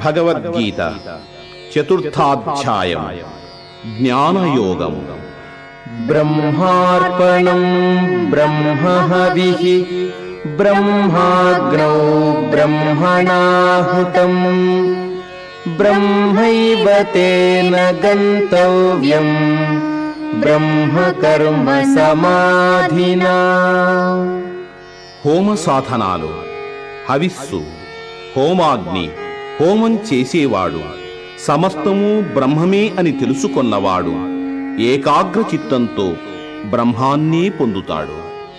భగవద్గీత చతుర్థాధ్యాయం జ్ఞానయోగం ब्रह्मार्पणम् ब्रह्महविः ब्रह्माग्नौ ब्रह्मणाहुतम् ब्रह्मैव तेन गन्तव्यम् ब्रह्मकर्म समाधिना హోమ సాధనాలు హవిస్సు హోమాగ్ని హోమం చేసేవాడు సమస్తము బ్రహ్మమే అని తెలుసుకొన్నవాడు ఏకాగ్ర చిత్తంతో బ్రహ్మాన్నే పొందుతాడు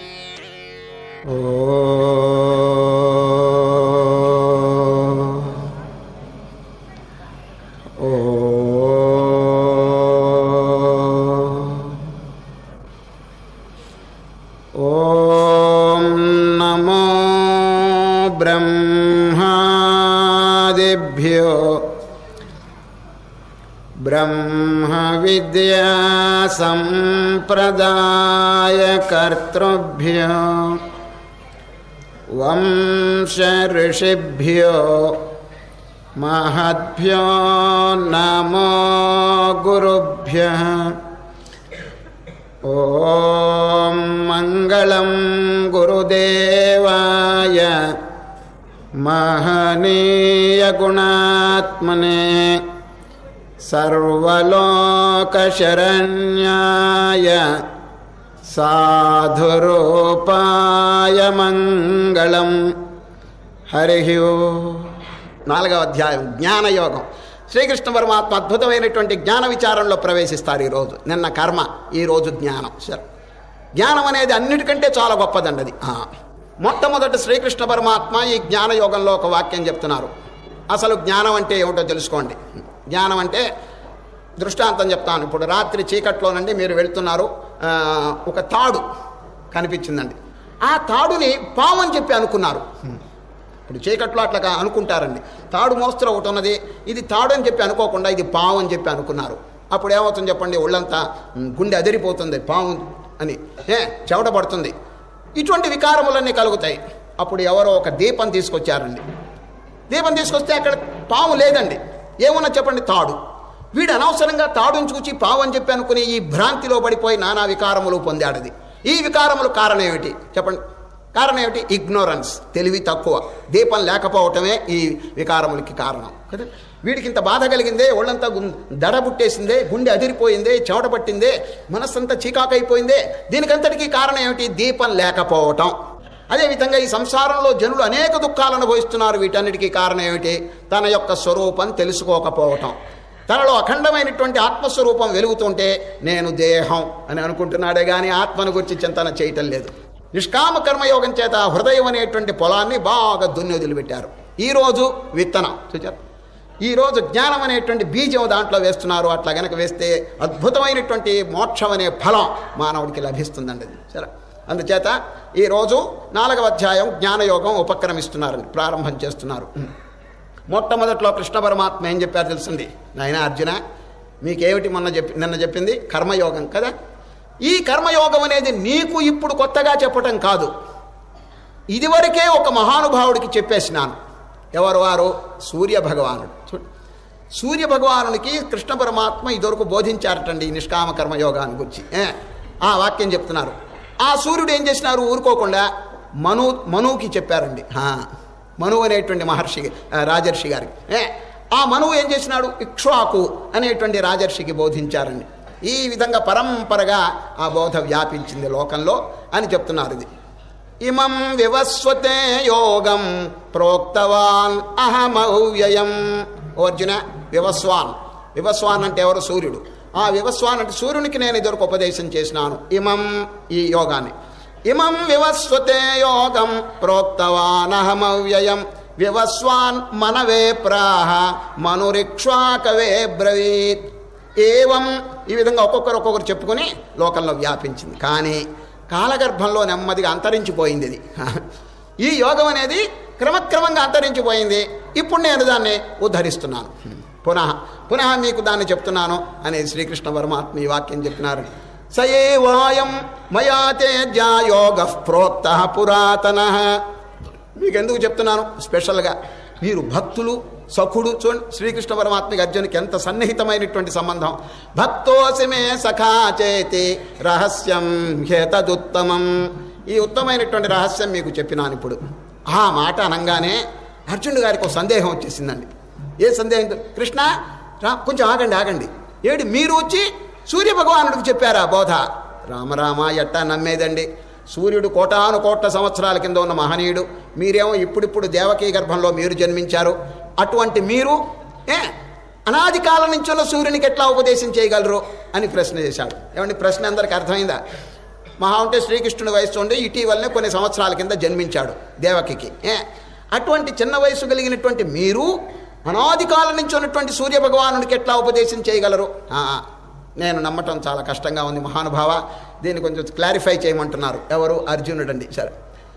ॐ नमो ब्रह्मादिभ्यो ब्रह्मविद्यासम्प्रदायकर्तृभ्यो वंश ऋषिभ्यो महद्भ्यो नमो गुरुभ्यः ॐ मङ्गलं गुरुदेवाय महनीयगुणात्मने सर्वलोकशरण्याय సాధురూపాయ మంగళం హరి నాలుగవ అధ్యాయం జ్ఞానయోగం శ్రీకృష్ణ పరమాత్మ అద్భుతమైనటువంటి జ్ఞాన విచారంలో ప్రవేశిస్తారు ఈరోజు నిన్న కర్మ ఈరోజు జ్ఞానం సరే జ్ఞానం అనేది అన్నిటికంటే చాలా గొప్పదండి అది ఆ. మొట్టమొదట శ్రీకృష్ణ పరమాత్మ ఈ జ్ఞానయోగంలో ఒక వాక్యం చెప్తున్నారు అసలు జ్ఞానం అంటే ఏమిటో తెలుసుకోండి జ్ఞానం అంటే దృష్టాంతం చెప్తాను ఇప్పుడు రాత్రి చీకట్లోనండి మీరు వెళ్తున్నారు ఆ, ఒక తాడు కనిపించిందండి ఆ తాడుని పాము అని చెప్పి అనుకున్నారు ఇప్పుడు చీకట్లో అట్లా కా- అనుకుంటారండి తాడు మోస్తరు ఒకటి ఉన్నది ఇది తాడు అని చెప్పి అనుకోకుండా ఇది పాము అని చెప్పి అనుకున్నారు అప్పుడు ఏమవుతుంది చెప్పండి ఒళ్ళంతా ఉమ్, గుండె అదిరిపోతుంది పాము అని ఏ చెవట పడుతుంది ఇటువంటి వికారములన్నీ కలుగుతాయి అప్పుడు ఎవరో ఒక దీపం తీసుకొచ్చారండి దీపం తీసుకొస్తే అక్కడ పాము లేదండి ఏమన్నా చెప్పండి తాడు వీడు అనవసరంగా తాడుని చూచి పావు అని చెప్పి అనుకుని ఈ భ్రాంతిలో పడిపోయి నానా వికారములు పొందాడది ఈ వికారములు కారణం ఏమిటి చెప్పండి కారణం ఏమిటి ఇగ్నోరెన్స్ తెలివి తక్కువ దీపం లేకపోవటమే ఈ వికారములకి కారణం కదా వీడికి ఇంత బాధ కలిగిందే ఒళ్ళంతా గుం- దడ పుట్టేసిందే గుండె అదిరిపోయిందే చెమట పట్టిందే మనస్సంతా చీకాకైపోయిందే దీనికంతటికీ కారణం ఏమిటి దీపం లేకపోవటం అదేవిధంగా ఈ సంసారంలో జనులు అనేక దుఃఖాలు అనుభవిస్తున్నారు వీటన్నిటికీ కారణం ఏమిటి తన యొక్క స్వరూపం తెలుసుకోకపోవటం తనలో అఖండమైనటువంటి ఆత్మస్వరూపం వెలుగుతుంటే నేను దేహం అని అనుకుంటున్నాడే కానీ ఆత్మను గురించి చింతన చేయటం లేదు నిష్కామ కర్మయోగం చేత హృదయం అనేటువంటి పొలాన్ని బాగా దున్ని వదిలిపెట్టారు ఈరోజు విత్తనం చూచారు ఈరోజు జ్ఞానం అనేటువంటి బీజం దాంట్లో వేస్తున్నారు అట్లా గనక వేస్తే అద్భుతమైనటువంటి మోక్షం అనే ఫలం మానవుడికి లభిస్తుందండి అది సరే అందుచేత ఈరోజు నాలుగవ అధ్యాయం జ్ఞానయోగం ఉపక్రమిస్తున్నారండి ప్రారంభం చేస్తున్నారు మొట్టమొదట్లో కృష్ణ పరమాత్మ ఏం చెప్పారు తెలుసుంది నాయన అర్జున మీకేమిటి మొన్న చెప్పి నిన్న చెప్పింది కర్మయోగం కదా ఈ కర్మయోగం అనేది నీకు ఇప్పుడు కొత్తగా చెప్పటం కాదు ఇదివరకే ఒక మహానుభావుడికి చెప్పేసినాను ఎవరు వారు సూర్య భగవానుడు చూడు సూర్య భగవానునికి కృష్ణ పరమాత్మ ఇదివరకు బోధించారటండి ఈ నిష్కామ కర్మయోగాన్ని గురించి ఏ, ఆ వాక్యం చెప్తున్నారు ఆ సూర్యుడు ఏం చేసినారు ఊరుకోకుండా మను మనువుకి చెప్పారండి ఆ, మనువు అనేటువంటి మహర్షి ఆ, రాజర్షి గారికి ఏ, ఆ మనువు ఏం చేసినాడు ఇక్ష్వాకు అనేటువంటి రాజర్షికి బోధించారండి ఈ విధంగా పరంపరగా ఆ బోధ వ్యాపించింది లోకంలో అని చెప్తున్నారు ఇది ఇమం వివస్వతే యోగం ప్రోక్తవాన్ అహమవ్యయం ఓ అర్జున వివస్వాన్ వివస్వాన్ అంటే ఎవరు సూర్యుడు ఆ వివస్వాన్ అంటే సూర్యునికి నేను ఇదివరకు ఉపదేశం చేసినాను ఇమం ఈ యోగాన్ని ఇమం వివస్వతే యోగం ప్రోక్తవాన్ అహమవ్యయం వివస్వాన్ మనవే ప్రాహ మనురిక్ష్వాకవే బ్రవీత్ ఏవం ఈ విధంగా ఒక్కొక్కరు ఒక్కొక్కరు చెప్పుకొని లోకంలో వ్యాపించింది కానీ కాలగర్భంలో నెమ్మదిగా అంతరించిపోయింది ఇది ఈ యోగం అనేది క్రమక్రమంగా అంతరించిపోయింది ఇప్పుడు నేను దాన్ని ఉద్ధరిస్తున్నాను పునః పునః మీకు దాన్ని చెప్తున్నాను అని శ్రీకృష్ణ పరమాత్మ ఈ వాక్యం చెప్పినారు సయేవాయం మయా తేజా యోగ ప్రోక్త పురాతన మీకు ఎందుకు చెప్తున్నాను స్పెషల్గా మీరు భక్తులు సఖుడు చూడండి శ్రీకృష్ణ పరమాత్మకి అర్జునికి ఎంత సన్నిహితమైనటువంటి సంబంధం భక్తోసిమే సఖా చేతి రహస్యం హేతదుత్తమం ఈ ఉత్తమమైనటువంటి రహస్యం మీకు చెప్పినాను ఇప్పుడు ఆ మాట అనగానే అర్జునుడు గారికి ఒక సందేహం వచ్చేసిందండి ఏ సందేహం కృష్ణ రా కొంచెం ఆగండి ఆగండి ఏడు మీరు వచ్చి సూర్య భగవానుడికి చెప్పారా బోధ రామరామ ఎట్టా నమ్మేదండి సూర్యుడు కోటాను కోట్ల సంవత్సరాల కింద ఉన్న మహనీయుడు మీరేమో ఇప్పుడిప్పుడు దేవకీ గర్భంలో మీరు జన్మించారు అటువంటి మీరు ఏ అనాది కాలం నుంచి ఉన్న సూర్యునికి ఎట్లా ఉపదేశం చేయగలరు అని ప్రశ్న చేశాడు ఏమండి ప్రశ్న అందరికి అర్థమైందా మహా ఉంటే శ్రీకృష్ణుడి వయసు ఉండి ఇటీవలనే కొన్ని సంవత్సరాల కింద జన్మించాడు దేవకికి ఏ అటువంటి చిన్న వయసు కలిగినటువంటి మీరు అనాది కాలం నుంచి ఉన్నటువంటి సూర్య భగవానుడికి ఎట్లా ఉపదేశం చేయగలరు ఆ, నేను నమ్మటం చాలా కష్టంగా ఉంది మహానుభావ దీన్ని కొంచెం క్లారిఫై చేయమంటున్నారు ఎవరు అర్జునుడండి సరే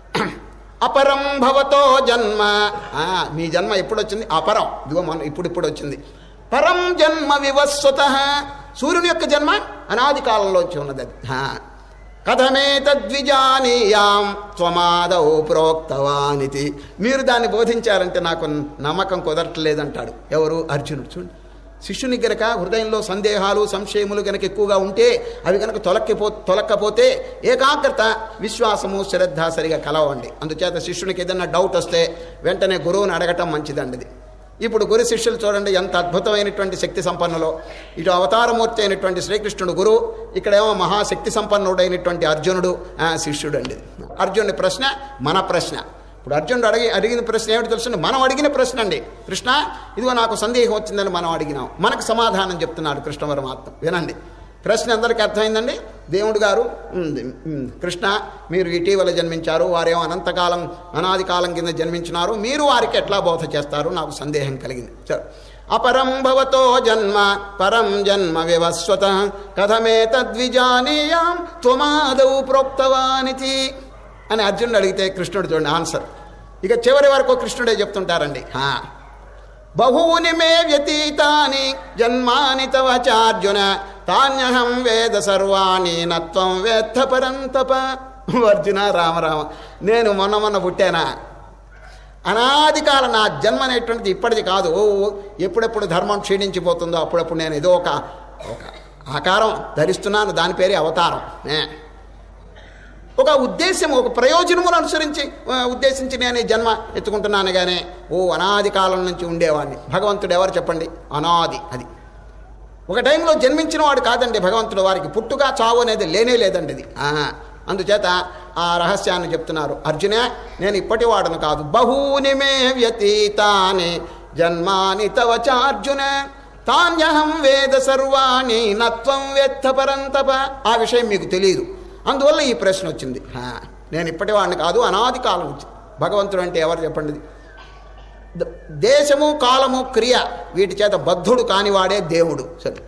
అపరం భవతో జన్మ ఆ, మీ జన్మ ఎప్పుడు వచ్చింది అపరం ఇదిగో మన ఇప్పుడు ఇప్పుడు వచ్చింది పరం జన్మ వివస్వత సూర్యుని యొక్క జన్మ అనాది కాలంలో వచ్చి ఉన్నది అది ఆ. కథమే తద్విజానీయాం త్వమాదౌ ప్రోక్తవానితి మీరు దాన్ని బోధించారంటే నాకు నమ్మకం కుదరట్లేదంటాడు ఎవరు అర్జునుడు చూడండి శిష్యుని గనక హృదయంలో సందేహాలు సంశయములు గనక ఎక్కువగా ఉంటే అవి గనక తొలక్కిపో తొలక్కపోతే ఏకాగ్రత విశ్వాసము శ్రద్ధ సరిగా కలవండి అందుచేత శిష్యునికి ఏదైనా డౌట్ వస్తే వెంటనే గురువుని అడగటం మంచిదండి ఇది ఇప్పుడు గురు శిష్యులు చూడండి ఎంత అద్భుతమైనటువంటి శక్తి సంపన్నులో ఇటు అవతారమూర్తి అయినటువంటి శ్రీకృష్ణుడు గురు ఇక్కడేమో మహాశక్తి సంపన్నుడైనటువంటి అర్జునుడు ఆ, శిష్యుడు అండి అర్జునుడి ప్రశ్న మన ప్రశ్న ఇప్పుడు అర్జునుడు అడిగి అడిగిన ప్రశ్న ఏమిటి తెలుసు మనం అడిగిన ప్రశ్న అండి కృష్ణ ఇదిగో నాకు సందేహం వచ్చిందని మనం అడిగినాం మనకు సమాధానం చెప్తున్నాడు కృష్ణ పరమాత్మ వినండి ప్రశ్న అందరికీ అర్థమైందండి దేవుడు గారు "ఉమ్, ఉమ్, కృష్ణ మీరు ఇటీవల జన్మించారు వారేమో అనంతకాలం అనాది కాలం కింద జన్మించినారు మీరు వారికి ఎట్లా బోధ చేస్తారు నాకు సందేహం కలిగింది సరే. అపరం భవతో జన్మ పరం జన్మ వివస్వత కథమే తద్విజానీయాం త్వమాదౌ ప్రోక్తవానితి అని అర్జునుడు అడిగితే కృష్ణుడు చూడండి ఆన్సర్ ఇక చివరి వరకు కృష్ణుడే చెప్తుంటారండి హా. బహూని మే వ్యతీతాని జన్మాని తవ చార్జున తాన్యహం వేద సర్వాణి నత్వం వేత్త పరంతప అర్జున రామరామ నేను మొన్న మొన్న పుట్టానా అనాది కాలం నా జన్మ అనేటువంటిది ఇప్పటిది కాదు ఓ ఎప్పుడెప్పుడు ధర్మం క్షీణించిపోతుందో అప్పుడప్పుడు నేను ఏదో ఒక ఒక ఆకారం ధరిస్తున్నాను దాని పేరే అవతారం ఏ. ఒక ఉద్దేశం ఒక ప్రయోజనమును అనుసరించి ఆ, ఉద్దేశించి నేను ఈ జన్మ ఎత్తుకుంటున్నాను కానీ ఓ అనాది కాలం నుంచి ఉండేవాడిని భగవంతుడు ఎవరు చెప్పండి అనాది అది ఒక టైంలో జన్మించిన వాడు కాదండి భగవంతుడు వారికి పుట్టుక చావు అనేది లేనే లేదండి ఇది ఆ, అందుచేత ఆ రహస్యాన్ని చెప్తున్నారు అర్జునే నేను ఇప్పటి వాడను కాదు బహూని మే వ్యతీతాని జన్మాని తవ చార్జున తాన్యహం వేద సర్వాణి నత్వం వెత్త పరంతప ఆ విషయం మీకు తెలియదు అందువల్ల ఈ ప్రశ్న వచ్చింది ఆ, నేను ఇప్పటి వాడిని కాదు అనాది కాలం నుంచి భగవంతుడు అంటే ఎవరు చెప్పండి ఇది? ద- దేశము కాలము క్రియ వీటి చేత బద్ధుడు కానివాడే దేవుడు సరే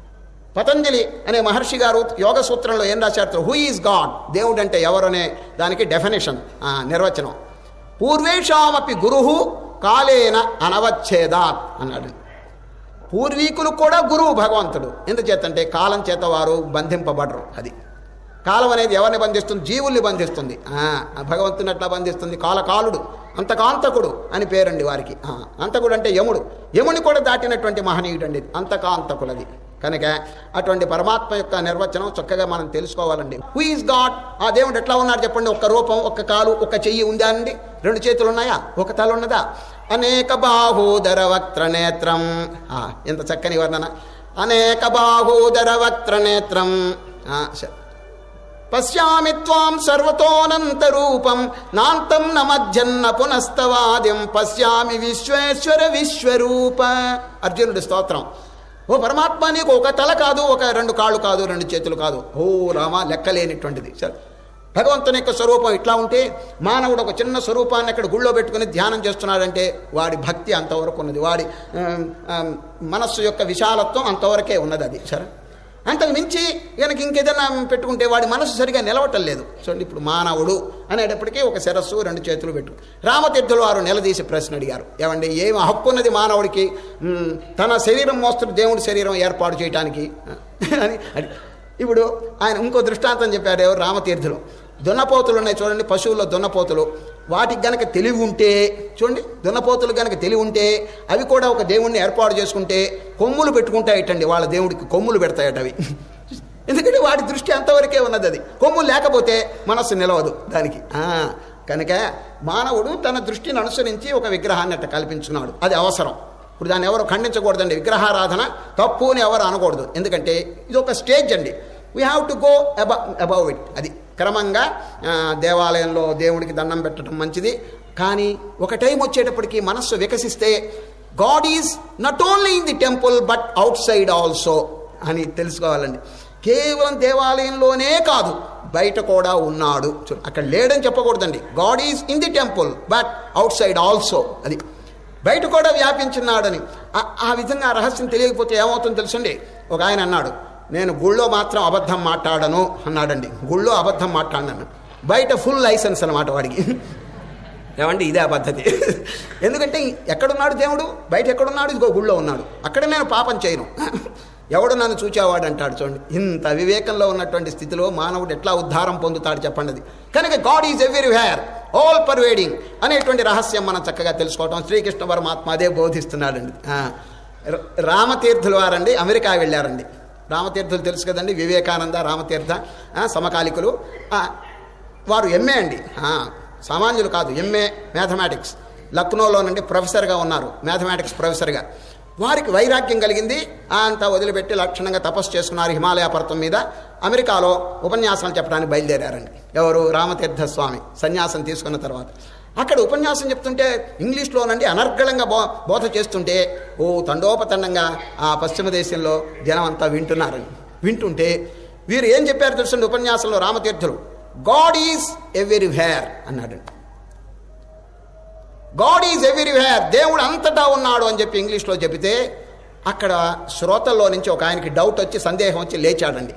పతంజలి అనే మహర్షి గారు యోగ సూత్రంలో ఏం రాశారు హూ ఈజ్ గాడ్ దేవుడు అంటే ఎవరు అనే దానికి డెఫినేషన్ ఆ, నిర్వచనం పూర్వేషామపి గురు కాలేన అనవచ్ఛేదాత్ అన్నాడు పూర్వీకులు కూడా గురువు భగవంతుడు ఎందుచేతంటే కాలం చేత వారు బంధింపబడరు అది కాలం అనేది ఎవరిని బంధిస్తుంది జీవుల్ని బంధిస్తుంది ఆ, భగవంతుని అట్లా బంధిస్తుంది కాలకాలుడు అంతకాంతకుడు అని పేరండి వారికి ఆ, అంతకుడు అంటే యముడు యముని కూడా దాటినటువంటి మహనీయుడు అండి అంతకాంతకులది కనుక అటువంటి పరమాత్మ యొక్క నిర్వచనం చక్కగా మనం తెలుసుకోవాలండి హూ ఈజ్ గాడ్ ఆ దేవుడు ఎట్లా ఉన్నాడు చెప్పండి ఒక్క రూపం ఒక్క కాలు ఒక్క చెయ్యి ఉందా అండి రెండు చేతులు ఉన్నాయా ఒక తల ఉన్నదా అనేక బాహూదర వక్త్ర నేత్రం ఆ, ఎంత చక్కని వర్ణన అనేక బాహూదర వక్త్ర నేత్రం ఆ, సరే పశ్యామి త్వాం సర్వతోనంతరూపం నాంతం న మధ్యన్న పునస్తవాద్యం పశ్యామి విశ్వేశ్వర విశ్వరూప అర్జునుడి స్తోత్రం ఓ పరమాత్మ నీకు ఒక తల కాదు ఒక రెండు కాళ్ళు కాదు రెండు చేతులు కాదు ఓ రామ లెక్కలేనిటువంటిది సరే భగవంతుని యొక్క స్వరూపం ఇట్లా ఉంటే మానవుడు ఒక చిన్న స్వరూపాన్ని అక్కడ గుళ్ళో పెట్టుకుని ధ్యానం చేస్తున్నాడంటే వాడి భక్తి అంతవరకు ఉన్నది వాడి ఆమ్, ఆమ్, మనస్సు యొక్క విశాలత్వం అంతవరకే ఉన్నది అది సరే అంతకు మించి కనుక ఇంకేదైనా పెట్టుకుంటే వాడి మనసు సరిగా నిలవటం లేదు చూడండి ఇప్పుడు మానవుడు అనేటప్పటికీ ఒక శిరస్సు రెండు చేతులు పెట్టు రామతీర్థులు వారు నిలదీసి ప్రశ్న అడిగారు ఏమండి ఏమి హక్కు ఉన్నది మానవుడికి మ్, తన శరీరం మోస్తున్న దేవుడి శరీరం ఏర్పాటు చేయడానికి అని అడి- ఇప్పుడు ఆయన ఇంకో దృష్టాంతం చెప్పారు ఎవరు రామతీర్థులు దున్నపోతులు ఉన్నాయి చూడండి పశువుల్లో దున్నపోతులు వాటికి గనక తెలివి ఉంటే చూడండి దున్నపోతులు గనక తెలివి ఉంటే అవి కూడా ఒక దేవుణ్ణి ఏర్పాటు చేసుకుంటే కొమ్ములు పెట్టుకుంటాయటండి వాళ్ళ దేవుడికి కొమ్ములు పెడతాయట అవి ఎందుకంటే వాడి దృష్టి అంతవరకే ఉన్నది అది కొమ్ములు లేకపోతే మనస్సు నిలవదు దానికి ఆ, కనుక మానవుడు తన దృష్టిని అనుసరించి ఒక విగ్రహాన్ని అట్ట కల్పించుకున్నాడు అది అవసరం ఇప్పుడు దాన్ని ఎవరు ఖండించకూడదండి విగ్రహారాధన తప్పు అని ఎవరు అనకూడదు ఎందుకంటే ఇది ఒక స్టేజ్ అండి we have to go above above it అది క్రమంగా ఆ, దేవాలయంలో దేవుడికి దండం పెట్టడం మంచిది కానీ ఒక టైం వచ్చేటప్పటికి మనస్సు వికసిస్తే God is not only in the temple but outside also అని తెలుసుకోవాలండి కేవలం దేవాలయంలోనే కాదు బయట కూడా ఉన్నాడు చూడు అక్కడ లేడని చెప్పకూడదండి God is in the temple but outside also అది బయట కూడా వ్యాపించున్నాడని ఆ- ఆ విధంగా ఆ రహస్యం తెలియకపోతే ఏమవుతుందో తెలుసండి ఒక ఆయన అన్నాడు నేను గుళ్ళో మాత్రం అబద్ధం మాట్లాడను అన్నాడండి గుళ్ళో అబద్ధం మాట్లాడను బయట ఫుల్ లైసెన్స్ అనమాట వాడికి ఏమండి ఇదే ఆ పద్ధతి ఎందుకంటే ఎక్కడున్నాడు దేవుడు బయట ఎక్కడున్నాడు ఇదిగో గుళ్ళో ఉన్నాడు అక్కడ నేను పాపం చేయను ఎవడు నన్ను చూచేవాడు అంటాడు చూడండి ఇంత వివేకంలో ఉన్నటువంటి స్థితిలో మానవుడు ఎట్లా ఉద్ధారం పొందుతాడు చెప్పండి అది కనుక God is everywhere all pervading అనేటువంటి రహస్యం మనం చక్కగా తెలుసుకోవటం శ్రీకృష్ణ పరమాత్మ అదే బోధిస్తున్నాడండి ఆ, ర- రామతీర్థుల వారండి అమెరికా వెళ్ళారండి రామతీర్థులు తెలుసు కదండి వివేకానంద రామతీర్థ ఆ, సమకాలికులు ఆ, వారు ఎంఏ అండి ఆ, సామాన్యులు కాదు ఎంఏ మ్యాథమెటిక్స్ లక్నోలో నుండి ప్రొఫెసర్గా ఉన్నారు మ్యాథమెటిక్స్ ప్రొఫెసర్గా వారికి వైరాగ్యం కలిగింది ఆ అంతా వదిలిపెట్టి లక్షణంగా తపస్సు చేసుకున్నారు హిమాలయ పర్వతం మీద అమెరికాలో ఉపన్యాసాలు చెప్పడానికి బయలుదేరారండి ఎవరు రామతీర్థ స్వామి సన్యాసం తీసుకున్న తర్వాత అక్కడ ఉపన్యాసం చెప్తుంటే ఇంగ్లీష్లోనండి అనర్గళంగా బో బోధ చేస్తుంటే ఓ తండోపతండంగా ఆ పశ్చిమ దేశంలో జనం అంతా వింటున్నారండి వింటుంటే వీరు ఏం చెప్పారు తెలుసండి ఉపన్యాసంలో రామతీర్థులు గాడ్ ఈజ్ ఎవ్రీవేర్ అన్నాడండి గాడ్ ఈజ్ ఎవ్రీవేర్ దేవుడు అంతటా ఉన్నాడు అని చెప్పి ఇంగ్లీష్లో చెబితే అక్కడ శ్రోతల్లో నుంచి ఒక ఆయనకి డౌట్ వచ్చి సందేహం వచ్చి లేచాడండి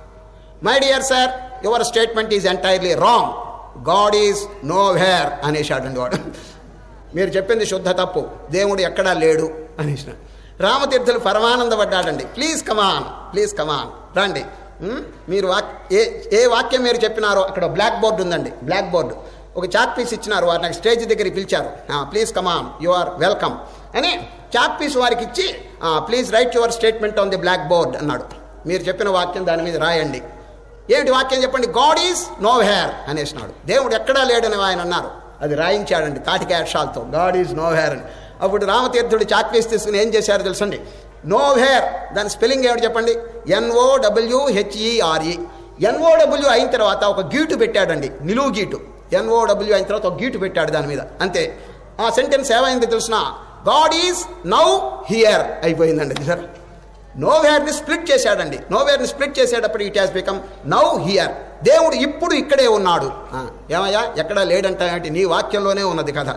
my dear sir your statement is entirely wrong God is nowhere అనేసాడండి వాడు మీరు చెప్పింది శుద్ధ తప్పు దేవుడు ఎక్కడా లేడు అనేసిన రామతీర్థులు పరమానందపడ్డాడండి ప్లీజ్ కమాన్ ప్లీజ్ కమాన్ రండి ఉమ్, మీరు వాక్ ఏ ఏ వాక్యం మీరు చెప్పినారో అక్కడ బ్లాక్ బోర్డు ఉందండి బ్లాక్ బోర్డు ఒక చాక్ పీస్ ఇచ్చినారు వారు నాకు స్టేజ్ దగ్గరికి పిలిచారు please come on you are welcome అని చాక్ పీస్ వారికి ఇచ్చి please write your statement on the blackboard అన్నాడు మీరు చెప్పిన వాక్యం దాని మీద రాయండి ఏమిటి వాక్యం చెప్పండి గాడ్ ఈజ్ నో హేర్ అనేసినాడు దేవుడు ఎక్కడా లేడని ఆయన అన్నారు అది రాయించాడండి తాటికాయ అక్షరాలతో గాడ్ ఈజ్ నో హేర్ అని అప్పుడు రామతీర్థుడు చాక్పీస్ తీసుకుని ఏం చేశారు తెలుసండి నో హేర్ దాని స్పెల్లింగ్ ఏమిటి చెప్పండి ఎన్ఓ డబ్ల్యూ హెచ్ఈఆర్ఈ ఎన్ఓడబ్ల్యూ అయిన తర్వాత ఒక గీటు పెట్టాడండి నిలువు గీటు ఎన్ఓడబ్ల్యూ అయిన తర్వాత ఒక గీటు పెట్టాడు దాని మీద అంతే ఆ సెంటెన్స్ ఏమైంది తెలుసిన గాడ్ ఈజ్ నౌ హియర్ అయిపోయిందండి సార్ నోవేర్ని స్ప్లిట్ చేశాడండి నోవేర్ని స్ప్లిట్ చేసేటప్పుడు it has become now here దేవుడు ఇప్పుడు ఇక్కడే ఉన్నాడు ఆ, ఏమయ్యా ఎక్కడా లేడంటే నీ వాక్యంలోనే ఉన్నది కథ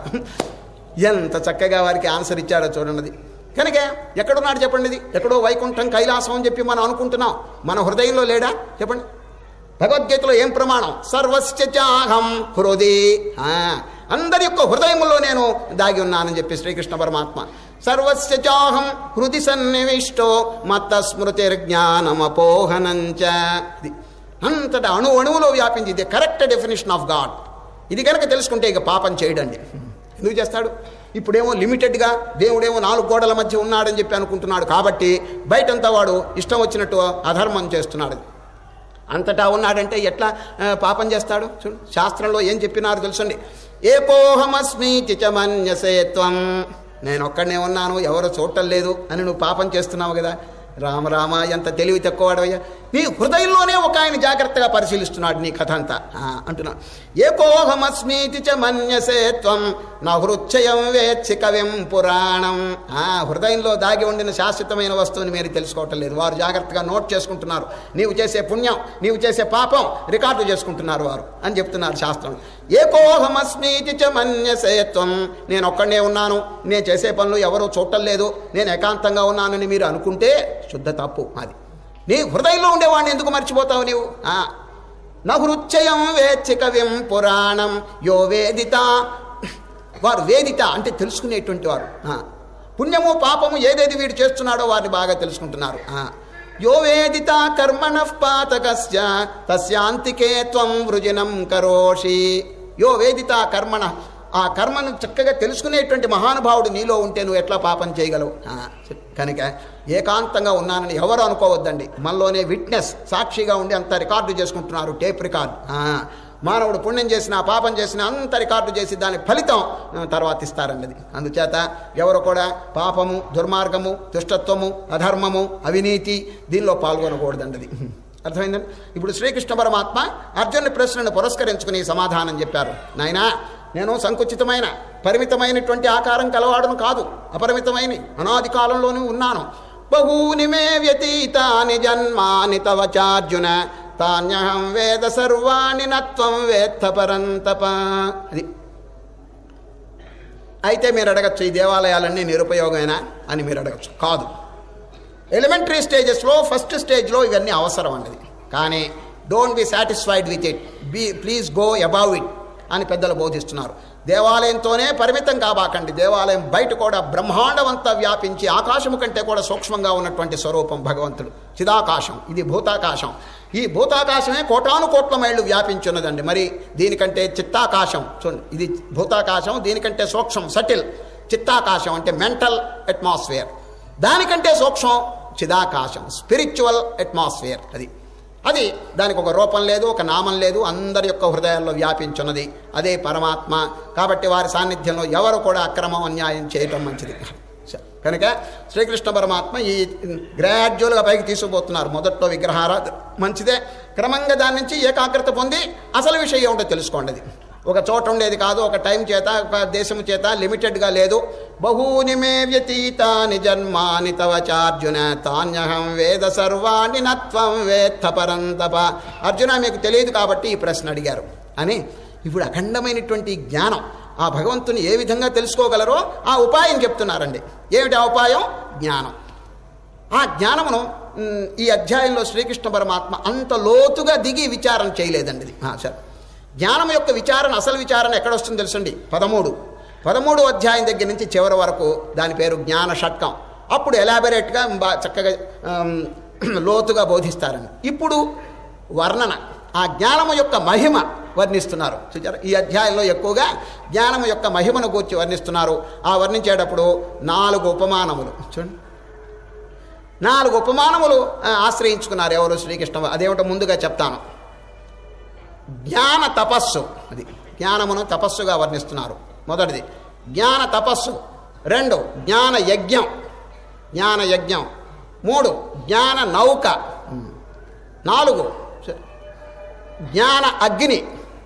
ఎంత చక్కగా వారికి ఆన్సర్ ఇచ్చాడో చూడండి కనుక ఎక్కడున్నాడు చెప్పండి ఇది ఎక్కడో వైకుంఠం కైలాసం అని చెప్పి మనం అనుకుంటున్నాం మన హృదయంలో లేడా చెప్పండి భగవద్గీతలో ఏం ప్రమాణం సర్వస్య చాహం హృది ఆ, అందరి యొక్క హృదయంలో నేను దాగి ఉన్నానని చెప్పి శ్రీకృష్ణ పరమాత్మ సర్వస్య చాహం హృది సన్నివిష్టో మత స్మృతిర్జ్ఞానమపోహనంచ ఇది అంతటా అణు అణువులో వ్యాపించి ఇది కరెక్ట్ డెఫినేషన్ ఆఫ్ గాడ్ ఇది కనుక తెలుసుకుంటే ఇక పాపం చేయడండి ఎందుకు చేస్తాడు ఇప్పుడేమో లిమిటెడ్గా దేవుడేమో నాలుగు గోడల మధ్య ఉన్నాడని చెప్పి అనుకుంటున్నాడు కాబట్టి బయటంతా వాడు ఇష్టం వచ్చినట్టు అధర్మం చేస్తున్నాడు అంతటా ఉన్నాడంటే ఎట్లా ఆ, పాపం చేస్తాడు చూడు శాస్త్రంలో ఏం చెప్పినారు తెలుసండి ఏ పోహమస్మీతి చ మన్యసే త్వం నేను ఒక్కడనే ఉన్నాను ఎవరు చూడటం లేదు అని నువ్వు పాపం చేస్తున్నావు కదా రామ రామ ఎంత తెలివి తక్కువడవయ్యా నీ హృదయంలోనే ఒక ఆయన జాగ్రత్తగా పరిశీలిస్తున్నాడు నీ కథ అంతా ఆ, అంటున్నా ఏ పోహమస్మీతి చ మన్యసే త్వం నా హృచ్చయం వేచ్చి కవిం పురాణం ఆ, హృదయంలో దాగి ఉండిన శాశ్వతమైన వస్తువుని మీరు తెలుసుకోవటం లేదు వారు జాగ్రత్తగా నోట్ చేసుకుంటున్నారు నీవు చేసే పుణ్యం నీవు చేసే పాపం రికార్డు చేసుకుంటున్నారు వారు అని చెప్తున్నారు శాస్త్రం ఏకోహమస్మీతి చ మన్యసే త్వం నేను ఒక్కడనే ఉన్నాను నేను చేసే పనులు ఎవరూ చూడటం లేదు నేను ఏకాంతంగా ఉన్నానని మీరు అనుకుంటే శుద్ధ తప్పు అది నీ హృదయంలో ఉండేవాడిని ఎందుకు మర్చిపోతావు నీవు ఆ, నహృచ్చయం వేచ్చి కవిం పురాణం యో వేదిత వారు వేదిత అంటే తెలుసుకునేటువంటి వారు ఆ, పుణ్యము పాపము ఏదేది వీడు చేస్తున్నాడో వారిని బాగా తెలుసుకుంటున్నారు ఆ, యో వేదిత కర్మణ పాతకస్య తస్యాంతికే త్వం వృజనం కరోషి యో వేదిత కర్మణ ఆ కర్మను చక్కగా తెలుసుకునేటువంటి మహానుభావుడు నీలో ఉంటే నువ్వు ఎట్లా పాపం చేయగలవు ఆ, కనుక ఏకాంతంగా ఉన్నానని ఎవరు అనుకోవద్దండి మనలోనే విట్నెస్ సాక్షిగా ఉండి అంత రికార్డు చేసుకుంటున్నారు టేప్ రికార్డు ఆ, మానవుడు పుణ్యం చేసిన పాపం చేసిన అంత రికార్డు చేసి దాని ఫలితం ఆ, తర్వాత ఇస్తారండి అది అందుచేత ఎవరు కూడా పాపము దుర్మార్గము దుష్టత్వము అధర్మము అవినీతి దీనిలో పాల్గొనకూడదండి అది అర్థమైందండి ఇప్పుడు శ్రీకృష్ణ పరమాత్మ అర్జునుని ప్రశ్నను పురస్కరించుకుని సమాధానం చెప్పారు నాయనా నేను సంకుచితమైన పరిమితమైనటువంటి ఆకారం కలవాడను కాదు అపరిమితమైన అనాది కాలంలోనూ ఉన్నాను బహూని మే వ్యతీతాని జన్మాని తవ చార్జున తాన్యహం వేద సర్వాణి నత్వం వేత్త పరంతప అది అయితే మీరు అడగచ్చు ఈ దేవాలయాలన్నీ నిరుపయోగమేనా అని మీరు అడగచ్చు కాదు ఎలిమెంటరీ స్టేజెస్లో ఫస్ట్ స్టేజ్లో ఇవన్నీ అవసరం అన్నది కానీ don't be satisfied with it be please go above it అని పెద్దలు బోధిస్తున్నారు దేవాలయంతోనే పరిమితం కాబాకండి దేవాలయం బయట కూడా బ్రహ్మాండమంతా వ్యాపించి ఆకాశము కంటే కూడా సూక్ష్మంగా ఉన్నటువంటి స్వరూపం భగవంతుడు చిదాకాశం ఇది భూతాకాశం ఈ భూతాకాశమే కోటాను కోట్ల మైళ్ళు వ్యాపించున్నదండి మరి దీనికంటే చిత్తాకాశం చూడండి ఇది భూతాకాశం దీనికంటే సూక్ష్మం సటిల్ చిత్తాకాశం అంటే మెంటల్ అట్మాస్ఫియర్ దానికంటే సూక్ష్మం చిదాకాశం స్పిరిచువల్ అట్మాస్ఫియర్ అది అది దానికి ఒక రూపం లేదు ఒక నామం లేదు అందరి యొక్క హృదయాల్లో వ్యాపించున్నది అదే పరమాత్మ కాబట్టి వారి సాన్నిధ్యంలో ఎవరు కూడా అక్రమం అన్యాయం చేయటం మంచిది స- కనుక శ్రీకృష్ణ పరమాత్మ ఈ గ్రాడ్యువల్గా పైకి తీసుకుపోతున్నారు మొదట్లో విగ్రహారాధన మంచిదే క్రమంగా దాని నుంచి ఏకాగ్రత పొంది అసలు విషయం ఏమిటో తెలుసుకోండి అది ఒక చోట ఉండేది కాదు ఒక టైం చేత ఒక దేశం చేత లిమిటెడ్గా లేదు బహూని మే వ్యతీతాని జన్మాని తవ చార్జున తాన్యహం వేద సర్వాణి నత్వం వేత్త పరంతప అర్జున మీకు తెలియదు కాబట్టి ఈ ప్రశ్న అడిగారు అని ఇప్పుడు అఖండమైనటువంటి జ్ఞానం ఆ భగవంతుని ఏ విధంగా తెలుసుకోగలరో ఆ ఉపాయం చెప్తున్నారండి ఏమిటి ఆ ఉపాయం జ్ఞానం ఆ జ్ఞానమును మ్, ఈ అధ్యాయంలో శ్రీకృష్ణ పరమాత్మ అంత లోతుగా దిగి విచారణ చేయలేదండి ఇది ఆ, సరే జ్ఞానం యొక్క విచారణ అసలు విచారణ ఎక్కడొస్తుందో తెలుసండి పదమూడు పదమూడు అధ్యాయం దగ్గర నుంచి చివరి వరకు దాని పేరు జ్ఞాన షట్కం అప్పుడు ఎలాబరేట్గా బా చక్కగా ఆమ్, లోతుగా బోధిస్తారండి ఇప్పుడు వర్ణన ఆ జ్ఞానము యొక్క మహిమ వర్ణిస్తున్నారు చూచారా ఈ అధ్యాయంలో ఎక్కువగా జ్ఞానము యొక్క మహిమను గూర్చి వర్ణిస్తున్నారు ఆ వర్ణించేటప్పుడు నాలుగు ఉపమానములు చూడండి నాలుగు ఉపమానములు ఆ, ఆశ్రయించుకున్నారు ఎవరు శ్రీకృష్ణ అదేమిటో ముందుగా చెప్తాను జ్ఞాన తపస్సు అది జ్ఞానమును తపస్సుగా వర్ణిస్తున్నారు మొదటిది జ్ఞాన తపస్సు రెండు జ్ఞాన యజ్ఞం జ్ఞాన యజ్ఞం మూడు జ్ఞాన నౌక నాలుగు జ్ఞాన అగ్ని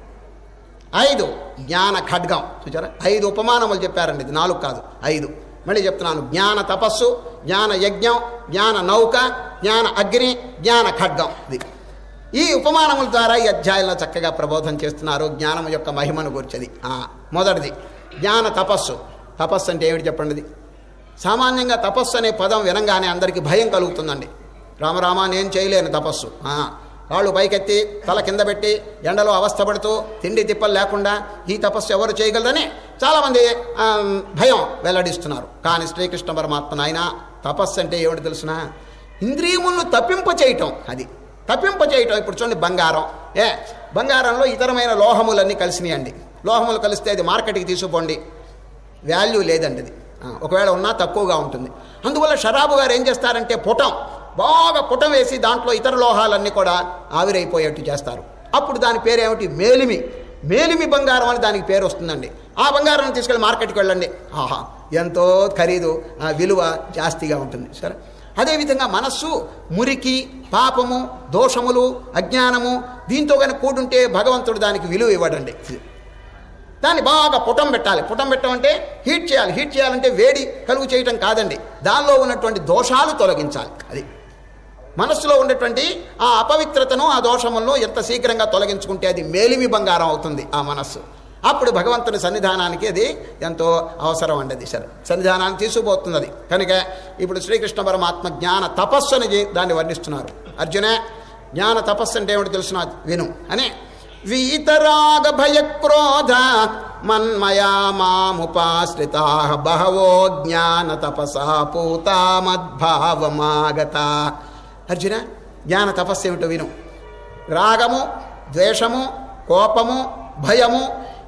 ఐదు జ్ఞాన ఖడ్గం చూచారా ఐదు ఉపమానములు చెప్పారండి ఇది నాలుగు కాదు ఐదు మళ్ళీ చెప్తున్నాను జ్ఞాన తపస్సు జ్ఞాన యజ్ఞం జ్ఞాన నౌక జ్ఞాన అగ్ని జ్ఞాన ఖడ్గం ఇది ఈ ఉపమానముల ద్వారా ఈ అధ్యాయంలో చక్కగా ప్రబోధం చేస్తున్నారు జ్ఞానం యొక్క మహిమను గుర్చది మొదటిది జ్ఞాన తపస్సు తపస్సు అంటే ఏమిటి చెప్పండి ఇది సామాన్యంగా తపస్సు అనే పదం వినంగానే అందరికీ భయం కలుగుతుందండి రామరామ నేను చేయలేను తపస్సు ఆ, కాళ్ళు పైకెత్తి తల కింద పెట్టి ఎండలో అవస్థపడుతూ తిండి తిప్పలు లేకుండా ఈ తపస్సు ఎవరు చేయగలరని చాలామంది ఆ, భయం వెల్లడిస్తున్నారు కానీ శ్రీకృష్ణ పరమాత్మ నాయన తపస్సు అంటే ఏమిటి తెలుసునా ఇంద్రియములను తప్పింప చేయటం అది తప్పింప చేయటం ఇప్పుడు చూడండి బంగారం ఏ బంగారంలో ఇతరమైన లోహములన్నీ కలిసినాయండి లోహములు కలిస్తే అది మార్కెట్కి తీసుకుపోండి వాల్యూ లేదండి అది ఆ, ఒకవేళ ఉన్నా తక్కువగా ఉంటుంది అందువల్ల షరాబు గారు ఏం చేస్తారంటే పుటం బాగా పుటం వేసి దాంట్లో ఇతర లోహాలన్నీ కూడా ఆవిరైపోయేట్టు చేస్తారు అప్పుడు దాని పేరు ఏమిటి మేలిమి మేలిమి బంగారం అని దానికి పేరు వస్తుందండి ఆ బంగారం తీసుకెళ్ళి మార్కెట్కి వెళ్ళండి ఆహా ఎంతో ఖరీదు ఆ, విలువ జాస్తిగా ఉంటుంది సరే అదేవిధంగా మనస్సు మురికి పాపము దోషములు అజ్ఞానము దీంతో కనుక కూడుంటే భగవంతుడు దానికి విలువ ఇవ్వడండి దాన్ని బాగా పుటం పెట్టాలి పుటం పెట్టమంటే హీట్ చేయాలి హీట్ చేయాలంటే వేడి కలుగు చేయటం కాదండి దానిలో ఉన్నటువంటి దోషాలు తొలగించాలి అది మనస్సులో ఉన్నటువంటి ఆ అపవిత్రతను ఆ దోషములను ఎంత శీఘ్రంగా తొలగించుకుంటే అది మేలిమి బంగారం అవుతుంది ఆ మనస్సు అప్పుడు భగవంతుని సన్నిధానానికి అది ఎంతో అవసరం అండి అది సరే సన్నిధానాన్ని తీసుకుపోతుంది అది కనుక ఇప్పుడు శ్రీకృష్ణ పరమాత్మ జ్ఞాన తపస్సు అని దాన్ని వర్ణిస్తున్నారు అర్జున జ్ఞాన తపస్సు అంటే ఏమిటి తెలుసునా విను అని వీతరాగ భయక్రోధ మన్మయా మాముపాశ్రితా బహవో జ్ఞాన తపసా పూతా మద్భావమాగత అర్జున జ్ఞాన తపస్సు ఏమిటో విను రాగము ద్వేషము కోపము భయము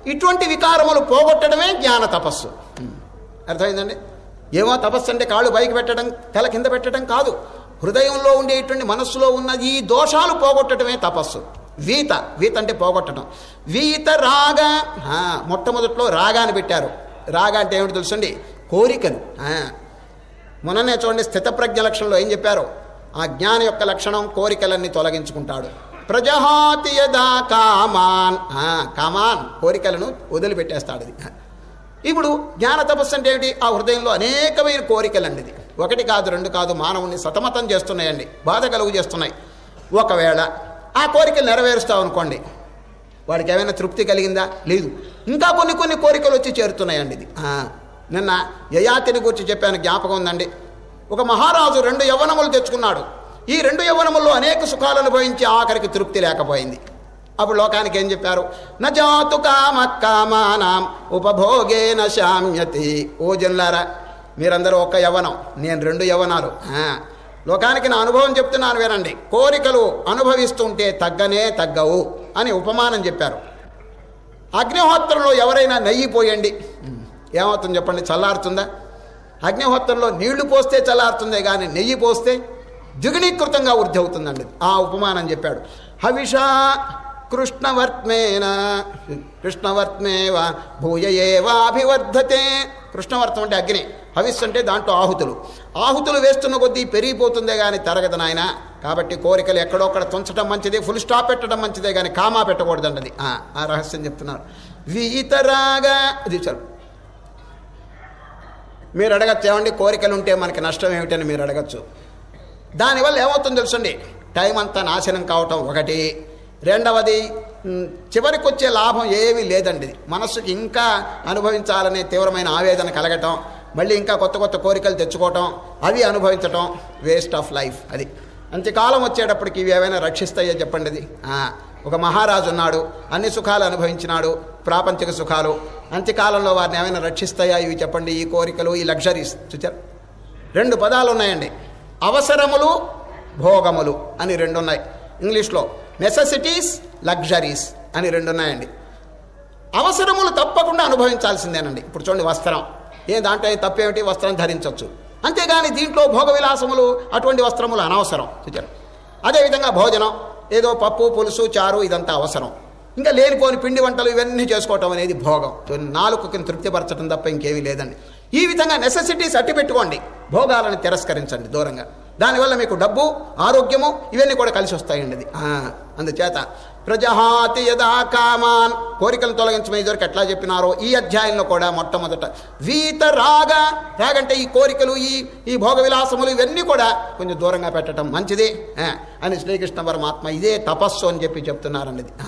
ఇటువంటి వికారములు పోగొట్టడమే జ్ఞాన తపస్సు అర్థమైందండి ఏమో తపస్సు అంటే కాళ్ళు పైకి పెట్టడం తల కింద పెట్టడం కాదు హృదయంలో ఉండేటువంటి మనస్సులో ఉన్న ఈ దోషాలు పోగొట్టడమే తపస్సు వీత వీత అంటే పోగొట్టడం వీత రాగ ఆ, మొట్టమొదట్లో రాగాన్ని పెట్టారు రాగ అంటే ఏమిటి తెలుసండి కోరికలు ఆ, మొన్ననే చూడండి స్థితప్రజ్ఞ లక్షణంలో ఏం చెప్పారు ఆ జ్ఞాన యొక్క లక్షణం కోరికలన్నీ తొలగించుకుంటాడు ప్రజహాతి యదా కామాన్ ఆ, కామాన్ కోరికలను వదిలిపెట్టేస్తాడు అది ఇప్పుడు జ్ఞాన తపస్సు అంటే ఏమిటి ఆ హృదయంలో అనేకమైన కోరికలండి ఇది ఒకటి కాదు రెండు కాదు మానవుని సతమతం చేస్తున్నాయండి బాధ కలుగు చేస్తున్నాయి ఒకవేళ ఆ కోరికలు నెరవేరుస్తావు అనుకోండి వాడికి ఏమైనా తృప్తి కలిగిందా లేదు ఇంకా కొన్ని కొన్ని కోరికలు వచ్చి చేరుతున్నాయండి ఇది ఆ, నిన్న యయాతిని గురించి చెప్పాను జ్ఞాపకం ఉందండి ఒక మహారాజు రెండు యవ్వనములు తెచ్చుకున్నాడు ఈ రెండు యవ్వనముల్లో అనేక సుఖాలు అనుభవించి ఆఖరికి తృప్తి లేకపోయింది అప్పుడు లోకానికి ఏం చెప్పారు నజాతు కామ కామానాం ఉపభోగేన శామ్యతి ఓ జన్లారా మీరందరూ ఒక యవనం నేను రెండు యవనాలు ఆ, లోకానికి నా అనుభవం చెప్తున్నాను వినండి కోరికలు అనుభవిస్తుంటే తగ్గనే తగ్గవు అని ఉపమానం చెప్పారు అగ్నిహోత్రంలో ఎవరైనా నెయ్యి పోయండి ఏమవుతుంది చెప్పండి చల్లారుతుందా అగ్నిహోత్రంలో నీళ్లు పోస్తే చల్లారుతుందే కానీ నెయ్యి పోస్తే ద్విగుణీకృతంగా వృద్ధి అవుతుందండి ఆ ఉపమానం చెప్పాడు హవిషా కృష్ణవర్త్మేన కృష్ణవర్త్మేవ భూయయేవాభివర్ధతే కృష్ణవర్తం అంటే అగ్ని హవిస్ అంటే దాంట్లో ఆహుతులు ఆహుతులు వేస్తున్న కొద్దీ పెరిగిపోతుందే కానీ తరగదు నాయన కాబట్టి కోరికలు ఎక్కడొక్కడ తుంచడం మంచిదే ఫుల్ స్టాప్ పెట్టడం మంచిదే కానీ కామా పెట్టకూడదండి అది ఆ, ఆ రహస్యం చెప్తున్నారు వీతరాగా ఇది చాలు మీరు అడగచ్చు ఏమండి కోరికలు ఉంటే మనకి నష్టం ఏమిటని మీరు అడగచ్చు దానివల్ల ఏమవుతుందో తెలుసండి టైం అంతా నాశనం కావటం ఒకటి రెండవది మ్, చివరికి వచ్చే లాభం ఏమీ లేదండి మనస్సుకి ఇంకా అనుభవించాలనే తీవ్రమైన ఆవేదన కలగటం మళ్ళీ ఇంకా కొత్త కొత్త కోరికలు తెచ్చుకోవటం అవి అనుభవించటం వేస్ట్ ఆఫ్ లైఫ్ అది అంత్యకాలం వచ్చేటప్పటికి ఇవి ఏమైనా రక్షిస్తాయో చెప్పండి అది ఆ, ఒక మహారాజు ఉన్నాడు అన్ని సుఖాలు అనుభవించినాడు ప్రాపంచిక సుఖాలు అంత్యకాలంలో వారిని ఏమైనా రక్షిస్తాయా ఇవి చెప్పండి ఈ కోరికలు ఈ లగ్జరీస్ చూచారు రెండు పదాలు ఉన్నాయండి అవసరములు భోగములు అని రెండు ఉన్నాయి ఇంగ్లీష్లో నెససిటీస్ లగ్జరీస్ అని రెండు ఉన్నాయండి అవసరములు తప్పకుండా అనుభవించాల్సిందేనండి ఇప్పుడు చూడండి వస్త్రం ఏ దాంట్లో ఏ తప్పేమిటి వస్త్రం ధరించవచ్చు అంతేగాని దీంట్లో భోగ విలాసములు అటువంటి వస్త్రములు అనవసరం చూచారు అదేవిధంగా భోజనం ఏదో పప్పు పులుసు చారు ఇదంతా అవసరం ఇంకా లేనిపోని పిండి వంటలు ఇవన్నీ చేసుకోవటం అనేది భోగం నాలుగుకి తృప్తిపరచడం తప్ప ఇంకేమీ లేదండి ఈ విధంగా నెసెసిటీస్ అట్టి పెట్టుకోండి భోగాలను తిరస్కరించండి దూరంగా దానివల్ల మీకు డబ్బు ఆరోగ్యము ఇవన్నీ కూడా కలిసి వస్తాయండి అది ఆ, అందుచేత ప్రజహాతి యదా కామాన్ కోరికలను తొలగించమని ఇదివరకు ఎట్లా చెప్పినారో ఈ అధ్యాయంలో కూడా మొట్టమొదట వీత రాగ రాగంటే ఈ కోరికలు ఈ ఈ భోగ విలాసములు ఇవన్నీ కూడా కొంచెం దూరంగా పెట్టడం మంచిది ఆ, అని శ్రీకృష్ణ పరమాత్మ ఇదే తపస్సు అని చెప్పి చెప్తున్నారండి ఇది. ఆ.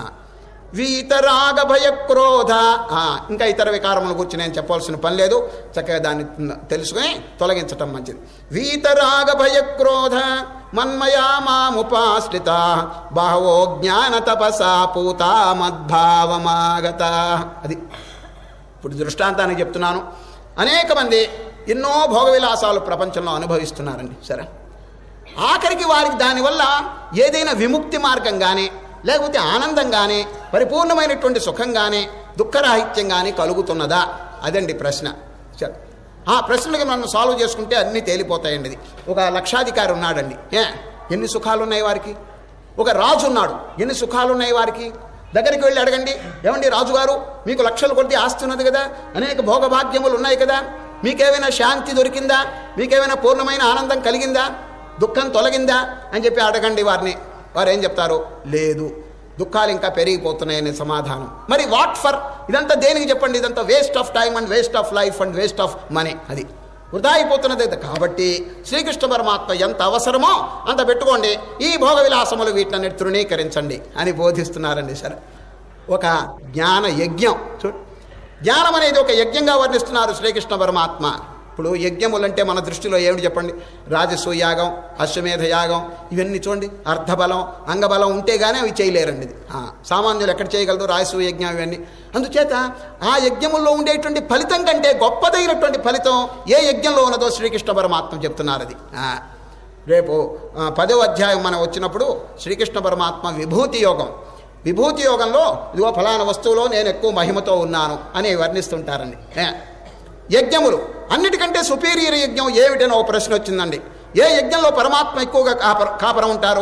వీతరాగ భయ క్రోధ ఆ, ఇంకా ఇతర వికారముల గురించి నేను చెప్పాల్సిన పని లేదు చక్కగా దాన్ని తెలుసుకుని తొలగించటం మంచిది వీతరాగ భయ క్రోధ మన్మయా మాముపాశ్రిత బహవో జ్ఞాన తపసా పూతా మద్భావమాగత అది ఇప్పుడు దృష్టాంతానికి చెప్తున్నాను అనేక మంది ఎన్నో భోగ విలాసాలు ప్రపంచంలో అనుభవిస్తున్నారండి సరే ఆఖరికి వారికి దానివల్ల ఏదైనా విముక్తి మార్గం కానీ లేకపోతే ఆనందం కానీ పరిపూర్ణమైనటువంటి సుఖం కానీ దుఃఖరాహిత్యం కానీ కలుగుతున్నదా అదండి ప్రశ్న సరే. ఆ ప్రశ్నలకి మనం సాల్వ్ చేసుకుంటే అన్నీ తేలిపోతాయండి ఇది ఒక లక్షాధికారి ఉన్నాడండి ఏ ఎన్ని సుఖాలు ఉన్నాయి వారికి ఒక రాజు ఉన్నాడు ఎన్ని సుఖాలు ఉన్నాయి వారికి దగ్గరికి వెళ్ళి అడగండి ఏమండి రాజుగారు మీకు లక్షల కొద్ది ఆస్తి ఉన్నది కదా అనేక భోగభాగ్యములు ఉన్నాయి కదా మీకేమైనా శాంతి దొరికిందా మీకేమైనా పూర్ణమైన ఆనందం కలిగిందా దుఃఖం తొలగిందా అని చెప్పి అడగండి వారిని వారు ఏం చెప్తారు లేదు దుఃఖాలు ఇంకా పెరిగిపోతున్నాయనే సమాధానం మరి వాట్ ఫర్ ఇదంతా దేనికి చెప్పండి ఇదంతా waste of time and waste of life and waste of money అది వృధా అయిపోతున్నది ఇది. కాబట్టి శ్రీకృష్ణ పరమాత్మ ఎంత అవసరమో అంత పెట్టుకోండి ఈ భోగ విలాసములు వీటిని తృణీకరించండి అని బోధిస్తున్నారండి సరే ఒక జ్ఞాన యజ్ఞం చూ జ్ఞానం అనేది ఒక యజ్ఞంగా వర్ణిస్తున్నారు శ్రీకృష్ణ పరమాత్మ ఇప్పుడు యజ్ఞములంటే మన దృష్టిలో ఏమిటి చెప్పండి రాజసూ యాగం అశ్వమేధ యాగం ఇవన్నీ చూడండి అర్ధబలం అంగబలం ఉంటే కానీ అవి చేయలేరండి ఇది ఆ, సామాన్యులు ఎక్కడ చేయగలరు రాజసూ యజ్ఞం ఇవన్నీ అందుచేత ఆ యజ్ఞముల్లో ఉండేటువంటి ఫలితం కంటే గొప్పదైనటువంటి ఫలితం ఏ యజ్ఞంలో ఉన్నదో శ్రీకృష్ణ పరమాత్మ చెప్తున్నారు అది ఆ, రేపు ఆ, పదవ అధ్యాయం మనం వచ్చినప్పుడు శ్రీకృష్ణ పరమాత్మ విభూతి యోగం విభూతి యోగంలో ఇదిగో ఫలానా వస్తువులో నేను ఎక్కువ మహిమతో ఉన్నాను అని వర్ణిస్తుంటారండి ఏ, యజ్ఞములు అన్నిటికంటే సుపీరియర్ యజ్ఞం ఏమిటని ఒక ప్రశ్న వచ్చిందండి ఏ యజ్ఞంలో పరమాత్మ ఎక్కువగా కాపర కాపరం ఉంటారు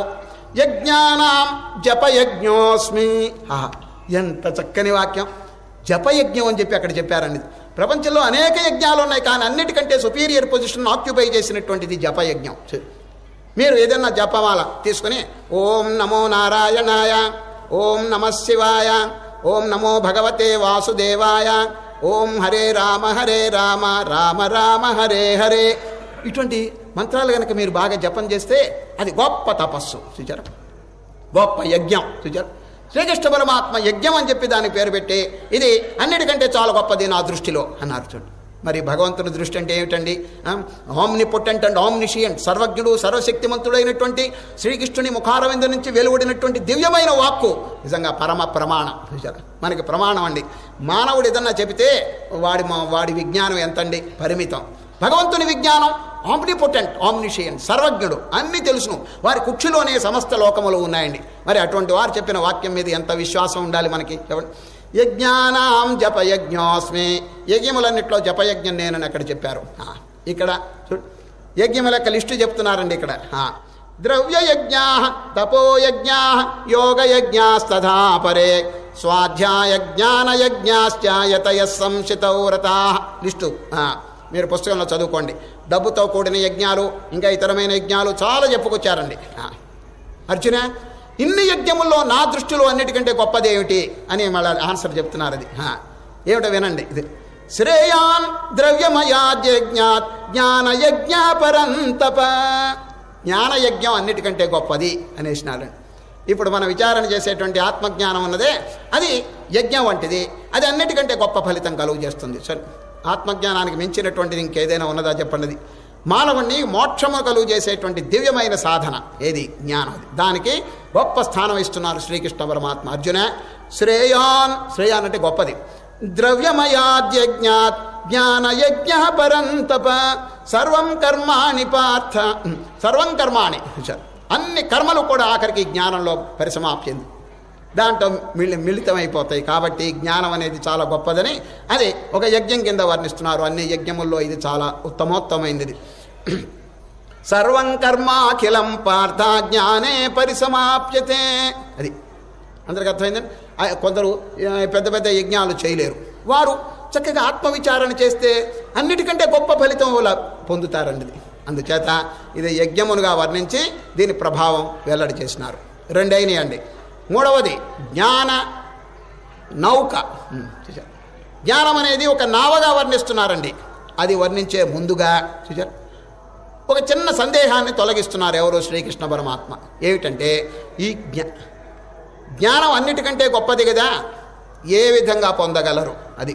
యజ్ఞానాం జపయజ్ఞోస్మి ఆహా, ఎంత చక్కని వాక్యం జపయజ్ఞం అని చెప్పి అక్కడ చెప్పారండి ప్రపంచంలో అనేక యజ్ఞాలు ఉన్నాయి కానీ అన్నిటికంటే సుపీరియర్ పొజిషన్ ఆక్యుపై చేసినటువంటిది జపయజ్ఞం మీరు ఏదైనా జపమాల తీసుకుని ఓం నమో నారాయణాయ ఓం నమ శివాయ ఓం నమో భగవతే వాసుదేవాయ ఓం హరే రామ హరే రామ రామ రామ హరే హరే ఇటువంటి మంత్రాలు కనుక మీరు బాగా జపం చేస్తే అది గొప్ప తపస్సు చూచారా గొప్ప యజ్ఞం చూచారు శ్రీకృష్ణ పరమాత్మ యజ్ఞం అని చెప్పి దానికి పేరు పెట్టి ఇది అన్నిటికంటే చాలా గొప్పది నా దృష్టిలో అన్నారు చూడు మరి భగవంతుని దృష్టి అంటే ఏమిటండి ఆమ్ని పొట్టెంట్ అండ్ ఆమ్నిషియంట్ సర్వజ్ఞుడు సర్వశక్తిమంతుడైనటువంటి శ్రీకృష్ణుని ముఖారవింద నుంచి వెలువడినటువంటి దివ్యమైన వాక్కు నిజంగా పరమ ప్రమాణం చూశారా మనకి ప్రమాణం అండి మానవుడు ఏదన్నా చెబితే వాడి మా- వాడి విజ్ఞానం ఎంతండి పరిమితం భగవంతుని విజ్ఞానం ఆమ్నిపొటెంట్ ఆమ్నిషియన్ సర్వజ్ఞుడు అన్నీ తెలుసును వారి కుక్షిలోనే సమస్త లోకములు ఉన్నాయండి మరి అటువంటి వారు చెప్పిన వాక్యం మీద ఎంత విశ్వాసం ఉండాలి మనకి చెప్పండి యజ్ఞానాం జపయజ్ఞోస్మి యజ్ఞములన్నిట్లో జపయజ్ఞం నేనని అక్కడ చెప్పారు ఆ, ఇక్కడ చూడు యజ్ఞముల యొక్క లిస్టు చెప్తున్నారండి ఇక్కడ ఆ, ద్రవ్యయజ్ఞా తపోయజ్ఞా యోగయజ్ఞాస్తథా పరే స్వాధ్యాయ జ్ఞానయజ్ఞాశ్చాయతయ సంశితౌ రతా లిస్టు ఆ, మీరు పుస్తకంలో చదువుకోండి డబ్బుతో కూడిన యజ్ఞాలు ఇంకా ఇతరమైన యజ్ఞాలు చాలా చెప్పుకొచ్చారండి ఆ. అర్జున ఇన్ని యజ్ఞముల్లో నా దృష్టిలో అన్నిటికంటే గొప్పది ఏమిటి అని మళ్ళీ ఆన్సర్ చెప్తున్నారు అది ఆ, ఏమిటో వినండి ఇది శ్రేయాన్ ద్రవ్యమయాజ్ఞాత్ జ్ఞానయజ్ఞ పరంతప జ్ఞానయజ్ఞం అన్నిటికంటే గొప్పది అనేసినారండి ఇప్పుడు మనం విచారణ చేసేటువంటి ఆత్మజ్ఞానం ఉన్నదే అది యజ్ఞం వంటిది అది అన్నిటికంటే గొప్ప ఫలితం కలుగు చేస్తుంది సరే ఆత్మజ్ఞానానికి మించినటువంటిది ఇంకేదైనా ఉన్నదా చెప్పండి అది. మానవుణ్ణి మోక్షము కలుగు చేసేటువంటి దివ్యమైన సాధన ఏది జ్ఞానం అది. దానికి గొప్ప స్థానం ఇస్తున్నారు శ్రీకృష్ణ పరమాత్మ అర్జున శ్రేయాన్ శ్రేయాన్ అంటే గొప్పది ద్రవ్యమయాద్యజ్ఞాత్ జ్ఞానయజ్ఞ పరంతప సర్వం కర్మాణి పార్థ సర్వం కర్మాణి చూశారు. అన్ని కర్మలు కూడా ఆఖరికి జ్ఞానంలో పరిసమాప్తింది దాంట్లో మిళి మిళితమైపోతాయి కాబట్టి జ్ఞానం అనేది చాలా గొప్పదని అది ఒక యజ్ఞం కింద వర్ణిస్తున్నారు అన్ని యజ్ఞముల్లో ఇది చాలా ఉత్తమోత్తమైనది సర్వం కర్మాఖిలం పార్థ జ్ఞానే పరిసమాప్యతే అది అందరికి అర్థమైందండి ఆ, కొందరు ఆ, పెద్ద పెద్ద యజ్ఞాలు చేయలేరు వారు చక్కగా ఆత్మవిచారణ చేస్తే అన్నిటికంటే గొప్ప ఫలితం లా- పొందుతారండి ఇది. అందుచేత ఇది యజ్ఞమునుగా వర్ణించి దీని ప్రభావం వెల్లడి చేసినారు రెండైనవి అండి మూడవది జ్ఞాన నౌక ఉమ్, చూశారు జ్ఞానం అనేది ఒక నావగా వర్ణిస్తున్నారండి అది వర్ణించే ముందుగా చూశారు ఒక చిన్న సందేహాన్ని తొలగిస్తున్నారు ఎవరు శ్రీకృష్ణ పరమాత్మ ఏమిటంటే ఈ జ్ఞా జ్ఞానం అన్నిటికంటే గొప్పది కదా ఏ విధంగా పొందగలరు అది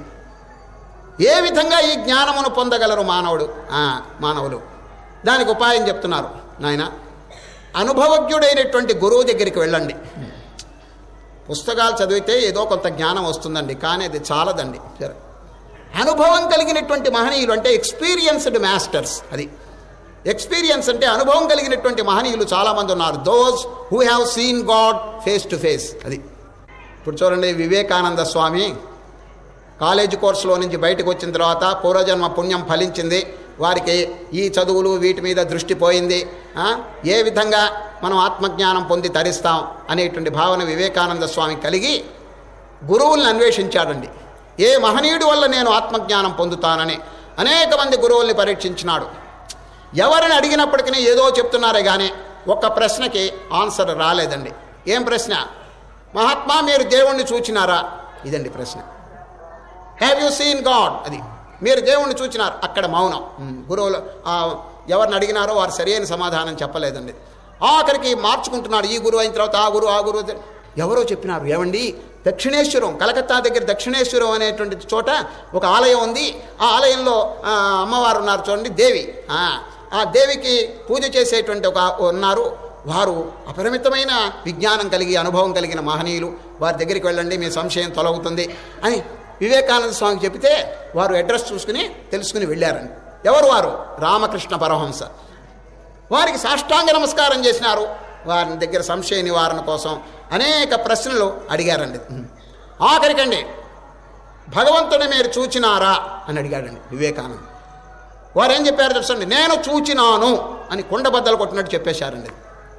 ఏ విధంగా ఈ జ్ఞానమును పొందగలరు మానవుడు ఆ, మానవులు దానికి ఉపాయం చెప్తున్నారు నాయన అనుభవజ్ఞుడైనటువంటి గురువు దగ్గరికి వెళ్ళండి పుస్తకాలు చదివితే ఏదో కొంత జ్ఞానం వస్తుందండి కానీ అది చాలదండి సరే అనుభవం కలిగినటువంటి మహనీయులు అంటే ఎక్స్పీరియన్స్డ్ మాస్టర్స్ అది ఎక్స్పీరియన్స్ అంటే అనుభవం కలిగినటువంటి మహనీయులు చాలామంది ఉన్నారు those who have seen God face to face అది ఇప్పుడు చూడండి వివేకానంద స్వామి కాలేజీ కోర్సులో నుంచి బయటకు వచ్చిన తర్వాత పూర్వజన్మ పుణ్యం ఫలించింది వారికి ఈ చదువులు వీటి మీద దృష్టి పోయింది ఆ? ఏ విధంగా మనం ఆత్మజ్ఞానం పొంది తరిస్తాం అనేటువంటి భావన వివేకానంద స్వామి కలిగి గురువుల్ని అన్వేషించాడండి ఏ మహనీయుడి వల్ల నేను ఆత్మజ్ఞానం పొందుతానని అనేక మంది గురువుల్ని పరీక్షించినాడు ఎవరిని అడిగినప్పటికీ ఏదో చెప్తున్నారే కానీ ఒక్క ప్రశ్నకి ఆన్సర్ రాలేదండి ఏం ప్రశ్న మహాత్మా మీరు దేవుణ్ణి చూచినారా ఇదండి ప్రశ్న హ్యావ్ యూ సీన్ గాడ్ అది మీరు దేవుణ్ణి చూచినారు అక్కడ మౌనం ఉమ్, గురువులు ఆ, ఎవరిని అడిగినారో వారు సరైన సమాధానం చెప్పలేదండి ఆఖరికి మార్చుకుంటున్నాడు ఈ గురువు అయిన తర్వాత ఆ గురువు ఆ గురువు ద- ఎవరో చెప్పినారు ఏమండి దక్షిణేశ్వరం కలకత్తా దగ్గర దక్షిణేశ్వరం అనేటువంటి చోట ఒక ఆలయం ఉంది ఆ ఆలయంలో ఆ, అమ్మవారు ఉన్నారు చూడండి దేవి ఆ, ఆ దేవికి పూజ చేసేటువంటి ఒక ఉన్నారు వారు అపరిమితమైన విజ్ఞానం కలిగి అనుభవం కలిగిన మహనీయులు వారి దగ్గరికి వెళ్ళండి మీ సంశయం తొలగుతుంది అని వివేకానంద స్వామికి చెబితే వారు అడ్రస్ చూసుకుని తెలుసుకుని వెళ్ళారండి ఎవరు వారు రామకృష్ణ పరమహంస వారికి సాష్టాంగ నమస్కారం చేసినారు వారి దగ్గర సంశయ నివారణ కోసం అనేక ప్రశ్నలు అడిగారండి ఆఖరికండి భగవంతుని మీరు చూచినారా అని అడిగాడండి వివేకానంద వారు ఏం చెప్పారు తెలుసండి నేను చూచినాను అని కుండబద్దలు కొట్టినట్టు చెప్పేశారండి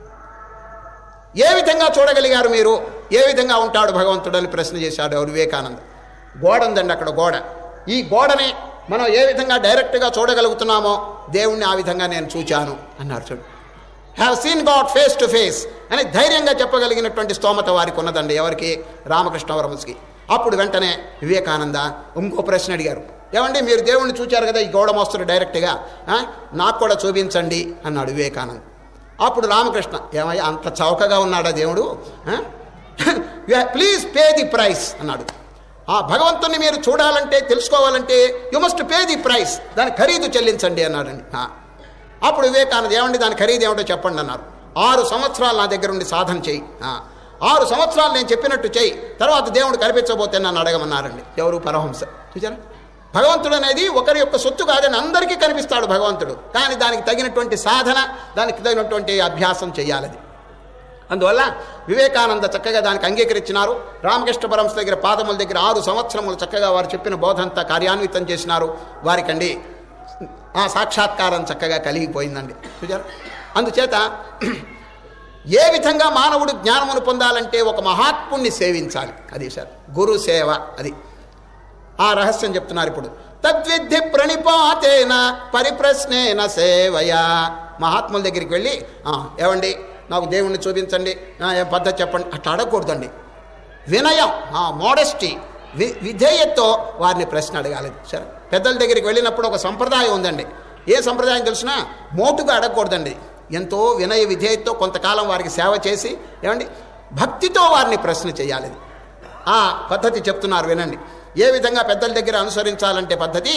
ఏ విధంగా చూడగలిగారు మీరు ఏ విధంగా ఉంటాడు భగవంతుడు అని ప్రశ్న చేశాడు ఎవరు వివేకానంద గోడ ఉందండి అక్కడ గోడ ఈ గోడని మనం ఏ విధంగా డైరెక్ట్గా చూడగలుగుతున్నామో దేవుణ్ణి ఆ విధంగా నేను చూచాను అన్నారు చూడు have seen God face to face అని ధైర్యంగా చెప్పగలిగినటువంటి స్తోమత వారికి ఉన్నదండి ఎవరికి రామకృష్ణ వర్మస్కి అప్పుడు వెంటనే వివేకానంద ఇంకో ప్రశ్న అడిగారు ఏమండి మీరు దేవుణ్ణి చూచారు కదా ఈ గోడ మోస్తున్నారు డైరెక్ట్గా ఆ? నాకు కూడా చూపించండి అన్నాడు వివేకానంద్ అప్పుడు రామకృష్ణ ఏమయ్యా అంత చౌకగా ఉన్నాడా దేవుడు ప్లీజ్ పే ది ప్రైస్ అన్నాడు ఆ భగవంతుని మీరు చూడాలంటే తెలుసుకోవాలంటే you must pay the price దాని ఖరీదు చెల్లించండి అన్నాడండి ఆ. అప్పుడు వివేకానంద ఏమండి దాని ఖరీదు ఏమిటో చెప్పండి అన్నారు ఆరు సంవత్సరాలు నా దగ్గర ఉండి సాధన చేయి ఆ. ఆరు సంవత్సరాలు నేను చెప్పినట్టు చేయి తర్వాత దేవుడు కనిపించబోతే నన్ను అడగమన్నారండి ఎవరు పరహంస చూచారా భగవంతుడు అనేది ఒకరి యొక్క సొత్తు కాదని అందరికీ కనిపిస్తాడు భగవంతుడు కానీ దానికి తగినటువంటి సాధన దానికి తగినటువంటి అభ్యాసం చేయాలది అందువల్ల వివేకానంద చక్కగా దానికి అంగీకరించినారు రామకృష్ణ పరమశ దగ్గర పాదముల దగ్గర ఆరు సంవత్సరములు చక్కగా వారు చెప్పిన బోధంతా కార్యాన్వితం చేసినారు వారికండి ఆ సాక్షాత్కారం చక్కగా కలిగిపోయిందండి చూచారు అందుచేత ఏ విధంగా మానవుడు జ్ఞానమును పొందాలంటే ఒక మహాత్ముణ్ణి సేవించాలి అది సార్ గురు సేవ అది ఆ రహస్యం చెప్తున్నారు ఇప్పుడు తద్విద్ధి ప్రణిపాతేన పరిప్రశ్నేన సేవయా మహాత్ముల దగ్గరికి వెళ్ళి "ఆ, ఏవండి నాకు దేవుణ్ణి చూపించండి ఆ, ఏం పద్ధతి చెప్పండి అట్లా అడగకూడదండి వినయం మోడెస్టీ వి విధేయతతో వారిని ప్రశ్న అడగాలి సరే పెద్దల దగ్గరికి వెళ్ళినప్పుడు ఒక సంప్రదాయం ఉందండి ఏ సంప్రదాయం తెలిసినా మోటుగా అడగకూడదండి ఎంతో వినయ విధేయతతో కొంతకాలం వారికి సేవ చేసి ఏమండి భక్తితో వారిని ప్రశ్న చేయాలి ఆ పద్ధతి చెప్తున్నారు వినండి ఏ విధంగా పెద్దల దగ్గర అనుసరించాలంటే పద్ధతి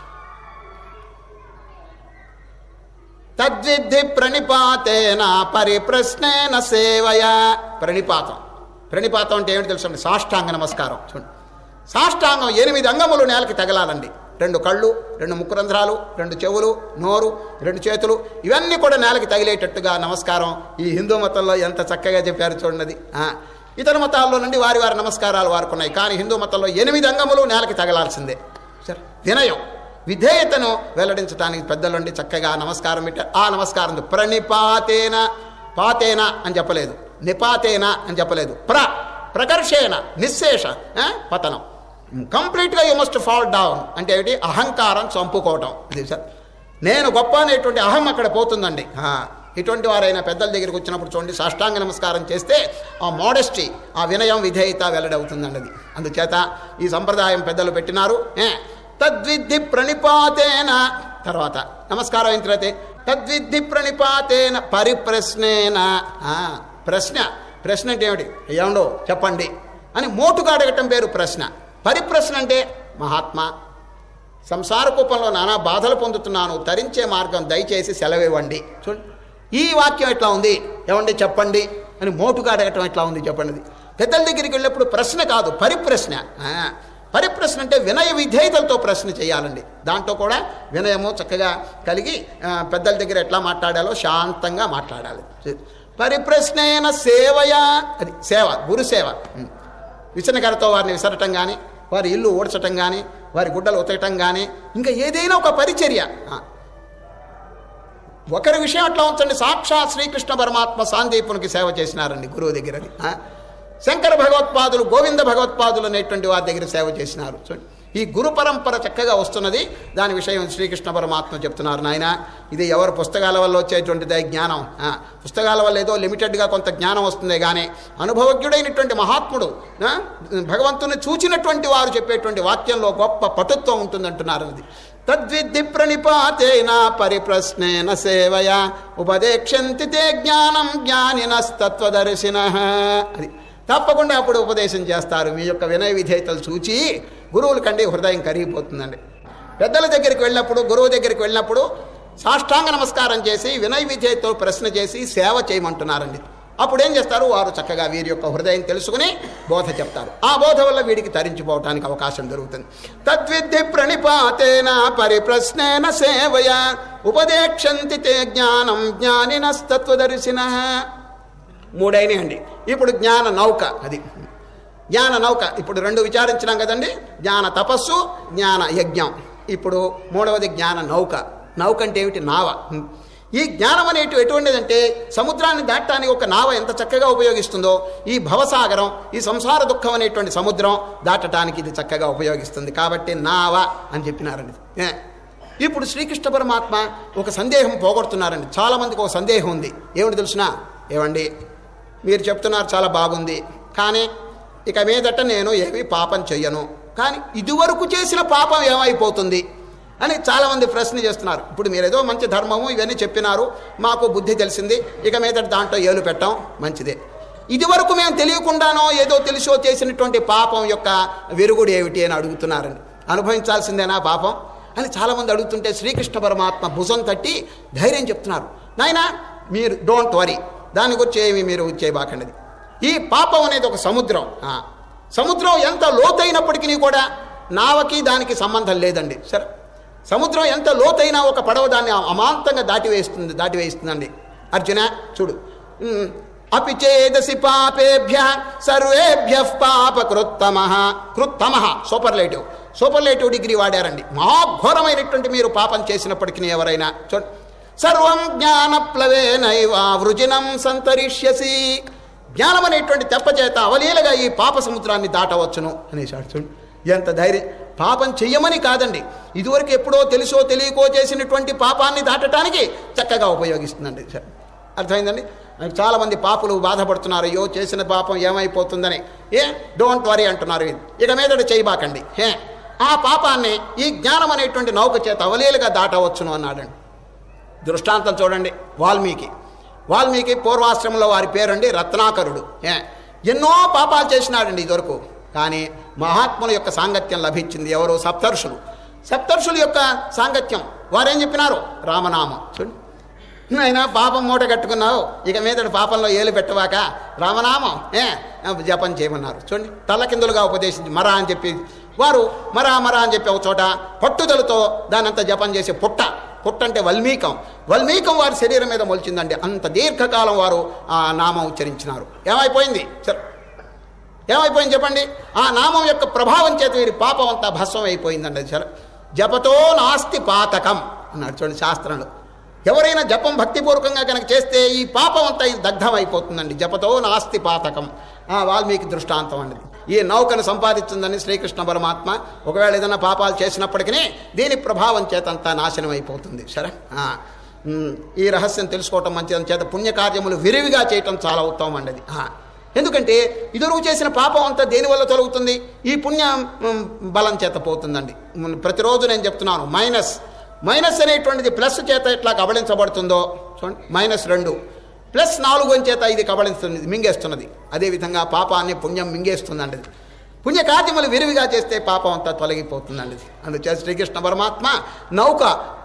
తద్విద్ధి ప్రణిపాతేన పరిప్రశ్నేన సేవయ ప్రణిపాతం ప్రణిపాతం అంటే ఏమిటి తెలుసండి సాష్టాంగ నమస్కారం చూడండి సాష్టాంగం ఎనిమిది అంగములు నేలకి తగలాలండి రెండు కళ్ళు రెండు ముక్కు రంధ్రాలు రెండు చెవులు నోరు రెండు చేతులు ఇవన్నీ కూడా నేలకి తగిలేటట్టుగా నమస్కారం ఈ హిందూ మతంలో ఎంత చక్కగా చెప్పారు చూడండి ఆ, ఇతర మతాల్లో నుండి వారి వారి నమస్కారాలు వారికి ఉన్నాయి కానీ హిందూ మతంలో ఎనిమిది అంగములు నేలకి తగలాల్సిందే సరే వినయం విధేయతను వెల్లడించడానికి పెద్దలుండి చక్కగా నమస్కారం పెట్టారు ఆ నమస్కారం ప్రణిపాతేన పాతేన అని చెప్పలేదు నిపాతేన అని చెప్పలేదు ప్ర ప్రకర్షేణ నిశ్శేష ఆ, పతనం కంప్లీట్గా యూ మస్ట్ ఫాల్ డౌన్ అంటే ఏమిటి అహంకారం చంపుకోవటం ఇది సార్ నేను గొప్ప అనేటువంటి అహం అక్కడ పోతుందండి ఆ, ఇటువంటి వారైనా పెద్దల దగ్గరికి వచ్చినప్పుడు చూడండి సాష్టాంగ నమస్కారం చేస్తే ఆ మోడెస్టీ ఆ వినయం విధేయత వెల్లడవుతుందండి అది అందుచేత ఈ సంప్రదాయం పెద్దలు పెట్టినారు ఏ, తద్విద్ధి ప్రణిపాతేన తర్వాత నమస్కారం అయిన తర్వాత తద్విద్ధి ప్రణిపాతేన పరిప్రశ్నేన ఆ, ప్రశ్న ప్రశ్న అంటే ఏమిటి ఏమండో చెప్పండి అని మోటుగా అడగటం పేరు ప్రశ్న పరిప్రశ్న అంటే మహాత్మా సంసార కూపంలో నానా బాధలు పొందుతున్నాను తరించే మార్గం దయచేసి సెలవివ్వండి చూడండి ఈ వాక్యం ఎట్లా ఉంది ఏమండి చెప్పండి అని మోటుగా అడగటం ఎట్లా ఉంది చెప్పండి పెద్దల దగ్గరికి వెళ్ళినప్పుడు ప్రశ్న కాదు పరిప్రశ్న ఆ, పరిప్రశ్న అంటే వినయ విధేయతలతో ప్రశ్న చేయాలండి దాంట్లో కూడా వినయము చక్కగా కలిగి ఆ, పెద్దల దగ్గర ఎట్లా మాట్లాడాలో శాంతంగా మాట్లాడాలి పరిప్రశ్నేన సేవయా అది సేవ గురు సేవ ఉం. విసనకరతో వారిని విసరటం కానీ వారి ఇల్లు ఓడ్చటం కానీ వారి గుడ్డలు ఉతకటం కానీ ఇంకా ఏదైనా ఒక పరిచర్య ఆ. ఒకరి విషయం అట్లా ఉంచండి సాక్షాత్ శ్రీకృష్ణ పరమాత్మ సాందీపునికి సేవ చేసినారండి గురువు దగ్గర అది. ఆ. శంకర భగవత్పాదులు గోవింద భగవత్పాదులు అనేటువంటి వారి దగ్గర సేవ చేసినారు చూడండి ఈ గురు పరంపర చక్కగా వస్తున్నది దాని విషయం శ్రీకృష్ణ పరమాత్మ చెప్తున్నారు నాయన ఇది ఎవరు పుస్తకాల వల్ల వచ్చేటువంటిదే జ్ఞానం ఆ, పుస్తకాల వల్ల ఏదో లిమిటెడ్గా కొంత జ్ఞానం వస్తుందే కానీ అనుభవజ్ఞుడైనటువంటి మహాత్ముడు ఆ, భగవంతుని చూచినటువంటి వారు చెప్పేటువంటి వాక్యంలో గొప్ప పటుత్వం ఉంటుందంటున్నారు అది తద్విద్ధి ప్రణిపాతేన పరిప్రశ్నేన సేవయ ఉపదేక్షంతి తే జ్ఞానం జ్ఞానినస్తత్వదర్శిన అది తప్పకుండా అప్పుడు ఉపదేశం చేస్తారు మీ యొక్క వినయ విధేయతలు చూచి గురువుల కండి హృదయం కరిగిపోతుందండి పెద్దల దగ్గరికి వెళ్ళినప్పుడు గురువు దగ్గరికి వెళ్ళినప్పుడు సాష్టాంగ నమస్కారం చేసి వినయ విధేయతతో ప్రశ్న చేసి సేవ చేయమంటున్నారండి అప్పుడు ఏం చేస్తారు వారు చక్కగా వీరి యొక్క హృదయం తెలుసుకుని బోధ చెప్తారు ఆ బోధ వల్ల వీడికి తరించిపోవటానికి అవకాశం దొరుకుతుంది తద్విద్ధి ప్రణిపాతేన పరిప్రశ్నేన సేవయ ఉపదేక్షంతి తే జ్ఞానం జ్ఞానినస్తత్వదర్శిన మూడైనాయండి ఇప్పుడు జ్ఞాన నౌక అది జ్ఞాన నౌక ఇప్పుడు రెండు విచారించినాం కదండి జ్ఞాన తపస్సు జ్ఞాన యజ్ఞం ఇప్పుడు మూడవది జ్ఞాన నౌక నౌక అంటే ఏమిటి నావ ఈ జ్ఞానం అనేటి ఎటువంటిదంటే సముద్రాన్ని దాటడానికి ఒక నావ ఎంత చక్కగా ఉపయోగిస్తుందో ఈ భవసాగరం ఈ సంసార దుఃఖం అనేటువంటి సముద్రం దాటడానికి ఇది చక్కగా ఉపయోగిస్తుంది కాబట్టి నావ అని చెప్పినారండి ఏ. ఇప్పుడు శ్రీకృష్ణ పరమాత్మ ఒక సందేహం పోగొడుతున్నారండి చాలామందికి ఒక సందేహం ఉంది ఏమిటి తెలుసునా ఏమండి మీరు చెప్తున్నారు చాలా బాగుంది కానీ ఇక మీదట నేను ఏమీ పాపం చెయ్యను కానీ ఇదివరకు చేసిన పాపం ఏమైపోతుంది అని చాలామంది ప్రశ్న చేస్తున్నారు ఇప్పుడు మీరు ఏదో మంచి ధర్మము ఇవన్నీ చెప్పినారు మాకు బుద్ధి తెలిసింది ఇక మీదట దాంట్లో ఏలు పెట్టాం మంచిదే ఇదివరకు మేము తెలియకుండానో ఏదో తెలిసో చేసినటువంటి పాపం యొక్క విరుగుడు ఏమిటి అని అడుగుతున్నారండి అనుభవించాల్సిందేనా పాపం అని చాలామంది అడుగుతుంటే శ్రీకృష్ణ పరమాత్మ భుజం తట్టి ధైర్యం చెప్తున్నారు నాయనా మీరు డోంట్ వరీ దాని గురించి ఏమి మీరు చేయబాకండి ఈ పాపం అనేది ఒక సముద్రం ఆ, సముద్రం ఎంత లోతైనప్పటికీ కూడా నావకి దానికి సంబంధం లేదండి సరే సముద్రం ఎంత లోతైనా ఒక పడవ దాన్ని అమాంతంగా దాటివేస్తుంది దాటివేస్తుందండి అర్జున చూడు ఉమ్, అపి చేదసి పాపేభ్య సర్వేభ్య పాప కృత్తమ కృత్తమ సూపర్లేటివ్ సూపర్లేటివ్ డిగ్రీ వాడారండి మహాఘోరమైనటువంటి మీరు పాపం చేసినప్పటికీ ఎవరైనా చూడండి సర్వం జ్ఞానప్లవేనైవ వృజినం సంతరిష్యసి జ్ఞానం అనేటువంటి తెప్పచేత అవలీలగా ఈ పాప సముద్రాన్ని దాటవచ్చును అనేసాడు చూడు ఎంత ధైర్యం పాపం చెయ్యమని కాదండి ఇదివరకు ఎప్పుడో తెలుసో తెలియకో చేసినటువంటి పాపాన్ని దాటడానికి చక్కగా ఉపయోగిస్తుందండి సరే అర్థమైందండి చాలామంది పాపులు బాధపడుతున్నారు అయ్యో చేసిన పాపం ఏమైపోతుందని ఏ డోంట్ వరీ అంటున్నారు ఇక మీదట చేయబాకండి ఏ ఆ పాపాన్ని ఈ జ్ఞానం అనేటువంటి నౌక చేత అవలీలుగా దాటవచ్చును అన్నాడండి దృష్టాంతం చూడండి వాల్మీకి వాల్మీకి పూర్వాశ్రమంలో వారి పేరండి రత్నాకరుడు ఏ ఎన్నో పాపాలు చేసినాడండి ఇదివరకు కానీ మహాత్ముల యొక్క సాంగత్యం లభించింది ఎవరు సప్తర్షులు సప్తర్షుల యొక్క సాంగత్యం వారేం చెప్పినారు రామనామం చూడండి అయినా పాపం మూట కట్టుకున్నావు ఇక మీద పాపంలో ఏలు పెట్టవాక రామనామం ఏ జపం చేయమన్నారు చూడండి తల్లకిందులుగా ఉపదేశించి మరా అని చెప్పి వారు మరా మరా అని చెప్పి ఒక చోట పట్టుదలతో దానంతా జపం చేసే పుట్ట పుట్ట అంటే వల్మీకం వల్మీకం వారి శరీరం మీద మొలిచిందండి అంత దీర్ఘకాలం వారు ఆ నామం ఉచ్చరించినారు ఏమైపోయింది సరే ఏమైపోయింది చెప్పండి ఆ నామం యొక్క ప్రభావం చేత వీరి పాపం అంతా భస్మం అయిపోయిందండి అది సరే జపతో నాస్తి పాతకం అన్నాడు చూడండి శాస్త్రంలో ఎవరైనా జపం భక్తిపూర్వకంగా కనుక చేస్తే ఈ పాపం అంతా ఇది దగ్ధం అయిపోతుందండి జపతో నాస్తి పాతకం ఆ వాల్మీకి దృష్టాంతం అండి ఈ నౌకను సంపాదించిందని శ్రీకృష్ణ పరమాత్మ ఒకవేళ ఏదైనా పాపాలు చేసినప్పటికీ దీని ప్రభావం చేత అంతా నాశనం అయిపోతుంది సరే ఆ, ఉమ్, ఈ రహస్యం తెలుసుకోవటం మంచిదని చేత పుణ్యకార్యములు విరివిగా చేయటం చాలా ఉత్తమం అండి అది ఆ, ఎందుకంటే ఇదురువు చేసిన పాపం అంతా దేనివల్ల తొలగుతుంది ఈ పుణ్య ఉమ్, బలం చేత పోతుందండి ఉమ్, ప్రతిరోజు నేను చెప్తున్నాను మైనస్ మైనస్ అనేటువంటిది ప్లస్ చేత ఎట్లా కబళించబడుతుందో చూడండి మైనస్ రెండు ప్లస్ నాలుగు అని చేత ఇది కబళిస్తుంది మింగేస్తున్నది అదేవిధంగా పాపాన్ని పుణ్యం మింగేస్తుందండి ఇది. పుణ్యకార్యములు విరివిగా చేస్తే పాపం అంతా తొలగిపోతుందండి ఇది అందుచేత శ్రీకృష్ణ పరమాత్మ నౌక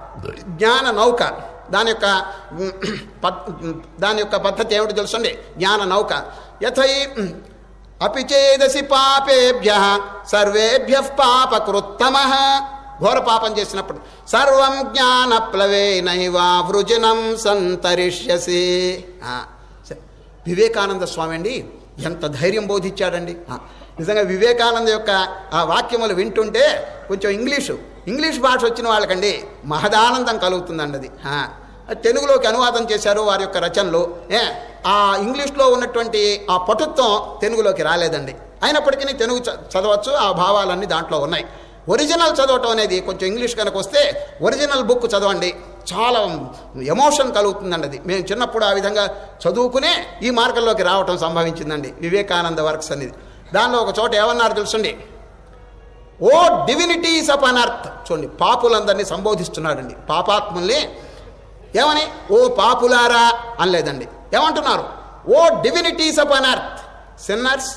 జ్ఞాన నౌక దాని యొక్క ఉమ్, పద్- ఉమ్, దాని యొక్క పద్ధతి ఏమిటి తెలుసండి జ్ఞాన నౌక యథై ఉమ్, అపి చేదసి పాపేభ్య సర్వేభ్య పాపకృత్తమ ఘోర పాపం చేసినప్పుడు సర్వం జ్ఞాన ప్లవేనైవ వృజనం సంతరిష్యసి ఆ, సరే. వివేకానంద స్వామి అండి ఎంత ధైర్యం బోధించాడండి ఆ, నిజంగా వివేకానంద యొక్క ఆ వాక్యములు వింటుంటే కొంచెం ఇంగ్లీషు ఇంగ్లీష్ భాష వచ్చిన వాళ్ళకండి మహదానందం కలుగుతుందండి అది ఆ, తెలుగులోకి అనువాదం చేశారు వారి యొక్క రచనలు ఏ ఆ ఇంగ్లీష్లో ఉన్నటువంటి ఆ పటుత్వం తెలుగులోకి రాలేదండి అయినప్పటికీ తెలుగు చ- చదవచ్చు ఆ భావాలన్నీ దాంట్లో ఉన్నాయి ఒరిజినల్ చదవటం అనేది కొంచెం ఇంగ్లీష్ కనుక వస్తే ఒరిజినల్ బుక్ చదవండి చాలా ఎమోషన్ కలుగుతుందండి అది మేము చిన్నప్పుడు ఆ విధంగా చదువుకునే ఈ మార్గంలోకి రావటం సంభవించిందండి వివేకానంద వర్క్స్ అనేది దానిలో ఒక చోట ఏమన్నారు తెలుసండి ఓ డివినిటీస్ అప్ అన్ అర్త్ చూడండి పాపులందరినీ సంబోధిస్తున్నాడండి పాపాత్ముల్ని ఏమని ఓ పాపులారా అనలేదండి ఏమంటున్నారు O divinities upon earth sinners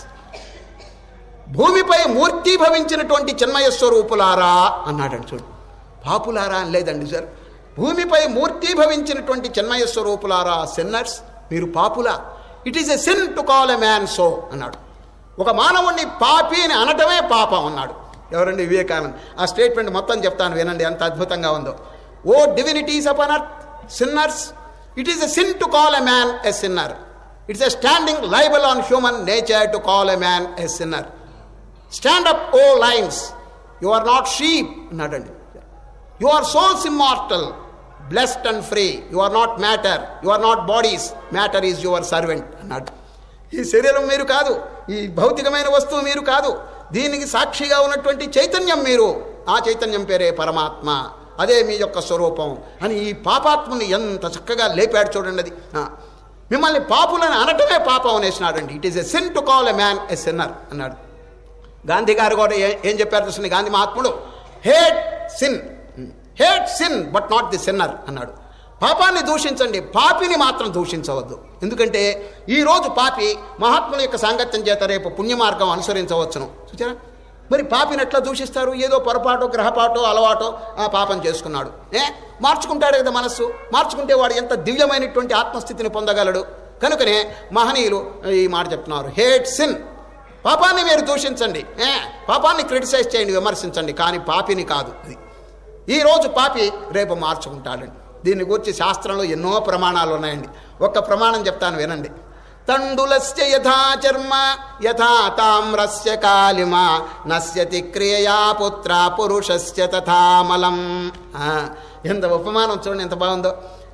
భూమిపై మూర్తీభవించినటువంటి చిన్మయ స్వరూపులారా అన్నాడండి చూడు పాపులారా అని లేదండి సార్ భూమిపై మూర్తీభవించినటువంటి చిన్మయ స్వరూపులారా సిన్నర్స్ మీరు పాపులా it is a sin to call a man so అన్నాడు ఒక మానవుణ్ణి పాపి అని అనటమే పాపం అన్నాడు ఎవరండి వివేకానంద్ ఆ స్టేట్మెంట్ మొత్తం చెప్తాను వినండి ఎంత అద్భుతంగా ఉందో O divinities upon earth sinners it is a sin to call a man a sinner it's a standing libel on human nature to call a man a sinner stand up O lions you are not sheep అన్నాడండి you are souls immortal blessed and free you are not matter you are not bodies matter is your servant అన్నాడు ఈ శరీరం మీరు కాదు ఈ భౌతికమైన వస్తువు మీరు కాదు దీనికి సాక్షిగా ఉన్నటువంటి చైతన్యం మీరు ఆ చైతన్యం పేరే పరమాత్మ అదే మీ యొక్క స్వరూపం అని ఈ పాపాత్మని ఎంత చక్కగా లేపాడు చూడండి అది ఆ. మిమ్మల్ని పాపులని అనటమే పాపం అనేసినాడండి it is a sin to call a man a sinner అన్నాడు గాంధీ గారు కూడా ఏ- ఏం చెప్పారు చూసిన గాంధీ మహాత్ముడు hate sin hate sin but not the sinner అన్నాడు పాపాన్ని దూషించండి పాపిని మాత్రం దూషించవద్దు ఎందుకంటే ఈ రోజు పాపి మహాత్ముల యొక్క సాంగత్యం చేత రేపు పుణ్యమార్గం అనుసరించవచ్చును చూచారా మరి పాపిని ఎట్లా దూషిస్తారు ఏదో పొరపాటు గ్రహపాటు అలవాటు ఆ పాపం చేసుకున్నాడు ఏ మార్చుకుంటాడు కదా మనస్సు మార్చుకుంటే వాడు ఎంత దివ్యమైనటువంటి ఆత్మస్థితిని పొందగలడు కనుకనే మహనీయులు ఈ మాట చెప్తున్నారు హేట్ సిన్ పాపాన్ని మీరు దూషించండి ఏ, పాపాన్ని క్రిటిసైజ్ చేయండి విమర్శించండి కానీ పాపిని కాదు అది ఈరోజు పాపి రేపు మార్చుకుంటాడండి దీన్ని గురించి శాస్త్రంలో ఎన్నో ప్రమాణాలు ఉన్నాయండి ఒక్క ప్రమాణం చెప్తాను వినండి తండులస్య యథా చర్మ యథా తామ్రస్య కాలిమ నశ్యతి క్రియయా పుత్ర పురుషస్య తథామలం ఆ, ఎంత ఉపమానం చూడండి ఎంత బాగుందో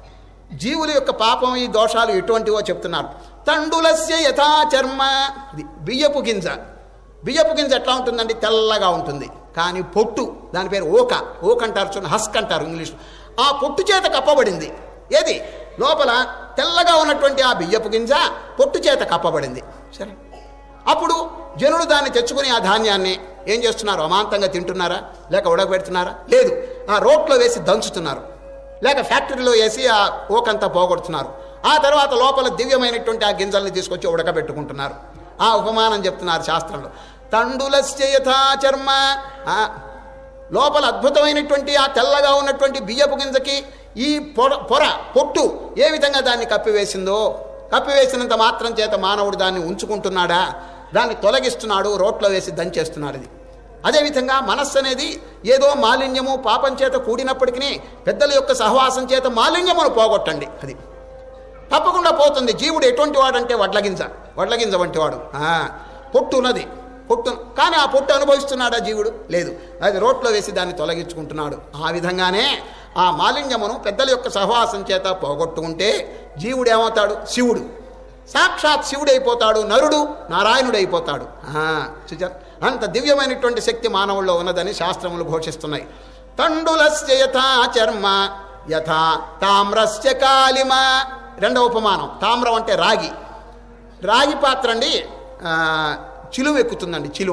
జీవుల యొక్క పాపం ఈ దోషాలు ఎటువంటివో చెప్తున్నారు తండులస్య యథా చర్మ ఇది బియ్యపు గింజ బియ్యపు గింజ ఎట్లా ఉంటుందండి తెల్లగా ఉంటుంది కానీ పొట్టు దాని పేరు ఓక ఓక అంటారు చూడండి హస్క్ అంటారు ఇంగ్లీష్ ఆ పొట్టు చేత కప్పబడింది ఏది లోపల తెల్లగా ఉన్నటువంటి ఆ బియ్యపు గింజ పొట్టు చేత కప్పబడింది సరే అప్పుడు జనులు దాన్ని తెచ్చుకుని ఆ ధాన్యాన్ని ఏం చేస్తున్నారు అమాంతంగా తింటున్నారా లేక ఉడకబెడుతున్నారా లేదు ఆ రోట్లో వేసి దంచుతున్నారు లేక ఫ్యాక్టరీలో వేసి ఆ ఓకంతా పోగొడుతున్నారు ఆ తర్వాత లోపల దివ్యమైనటువంటి ఆ గింజల్ని తీసుకొచ్చి ఉడకబెట్టుకుంటున్నారు ఆ ఉపమానం చెప్తున్నారు శాస్త్రంలో తండులస్య యథా చర్మ ఆ, లోపల అద్భుతమైనటువంటి ఆ తెల్లగా ఉన్నటువంటి బియ్యపు గింజకి ఈ పొర పొర పొట్టు ఏ విధంగా దాన్ని కప్పివేసిందో కప్పివేసినంత మాత్రం చేత మానవుడు దాన్ని ఉంచుకుంటున్నాడా దాన్ని తొలగిస్తున్నాడు రోట్లో వేసి దంచేస్తున్నాడు ఇది అదేవిధంగా మనస్సు అనేది ఏదో మాలిన్యము పాపం చేత కూడినప్పటికీ పెద్దల యొక్క సహవాసం చేత మాలిన్యమును పోగొట్టండి అది తప్పకుండా పోతుంది జీవుడు ఎటువంటి వాడంటే వడ్లగింజ వడ్లగింజ వంటి వాడు ఆ, పొట్టు ఉన్నది పొట్టు కానీ ఆ పొట్టు అనుభవిస్తున్నాడా జీవుడు లేదు అది రోట్లో వేసి దాన్ని తొలగించుకుంటున్నాడు ఆ విధంగానే ఆ మాలిన్యమును పెద్దల యొక్క సహవాసం చేత పోగొట్టుకుంటే జీవుడు ఏమవుతాడు శివుడు సాక్షాత్ శివుడైపోతాడు నరుడు నారాయణుడైపోతాడు ఆ, చూచారా అంత దివ్యమైనటువంటి శక్తి మానవుల్లో ఉన్నదని శాస్త్రములు ఘోషిస్తున్నాయి తండులస్య యథా చర్మ యథా తామ్రస్య కాలిమ రెండవ ఉపమానం తామ్రం అంటే రాగి రాగి పాత్ర అండి ఆ, చిలువ ఎక్కుతుందండి చిలువ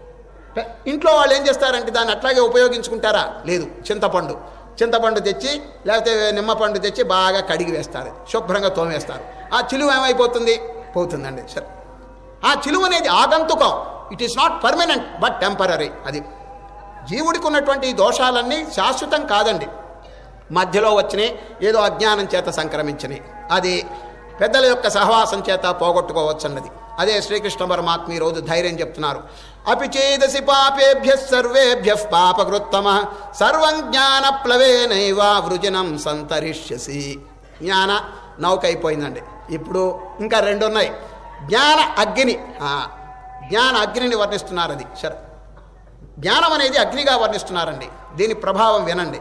పె- ఇంట్లో వాళ్ళు ఏం చేస్తారంటే దాన్ని అట్లాగే ఉపయోగించుకుంటారా లేదు చింతపండు చింతపండు తెచ్చి లేకపోతే నిమ్మపండు తెచ్చి బాగా కడిగి వేస్తారు శుభ్రంగా తోమేస్తారు ఆ చిలువ ఏమైపోతుంది పోతుందండి సరే ఆ చిలువ అనేది ఆగంతుకం it is not permanent but temporary అది జీవుడికి ఉన్నటువంటి ఈ దోషాలన్నీ శాశ్వతం కాదండి మధ్యలో వచ్చినాయి ఏదో అజ్ఞానం చేత సంక్రమించినాయి అది పెద్దల యొక్క సహవాసం చేత పోగొట్టుకోవచ్చు అన్నది అదే శ్రీకృష్ణ పరమాత్మ ఈ రోజు ధైర్యం చెప్తున్నారు అపి చేదసి పాపేభ్య సర్వేభ్య పాపకృత్తమ సర్వం జ్ఞాన ప్లవేనైవ వృజనం సంతరిష్యసి జ్ఞాన నౌక అయిపోయిందండి ఇప్పుడు ఇంకా రెండు ఉన్నాయి జ్ఞాన అగ్ని ఆ, జ్ఞాన అగ్నిని వర్ణిస్తున్నారు అది సరే జ్ఞానం అనేది అగ్నిగా వర్ణిస్తున్నారండి దీని ప్రభావం వినండి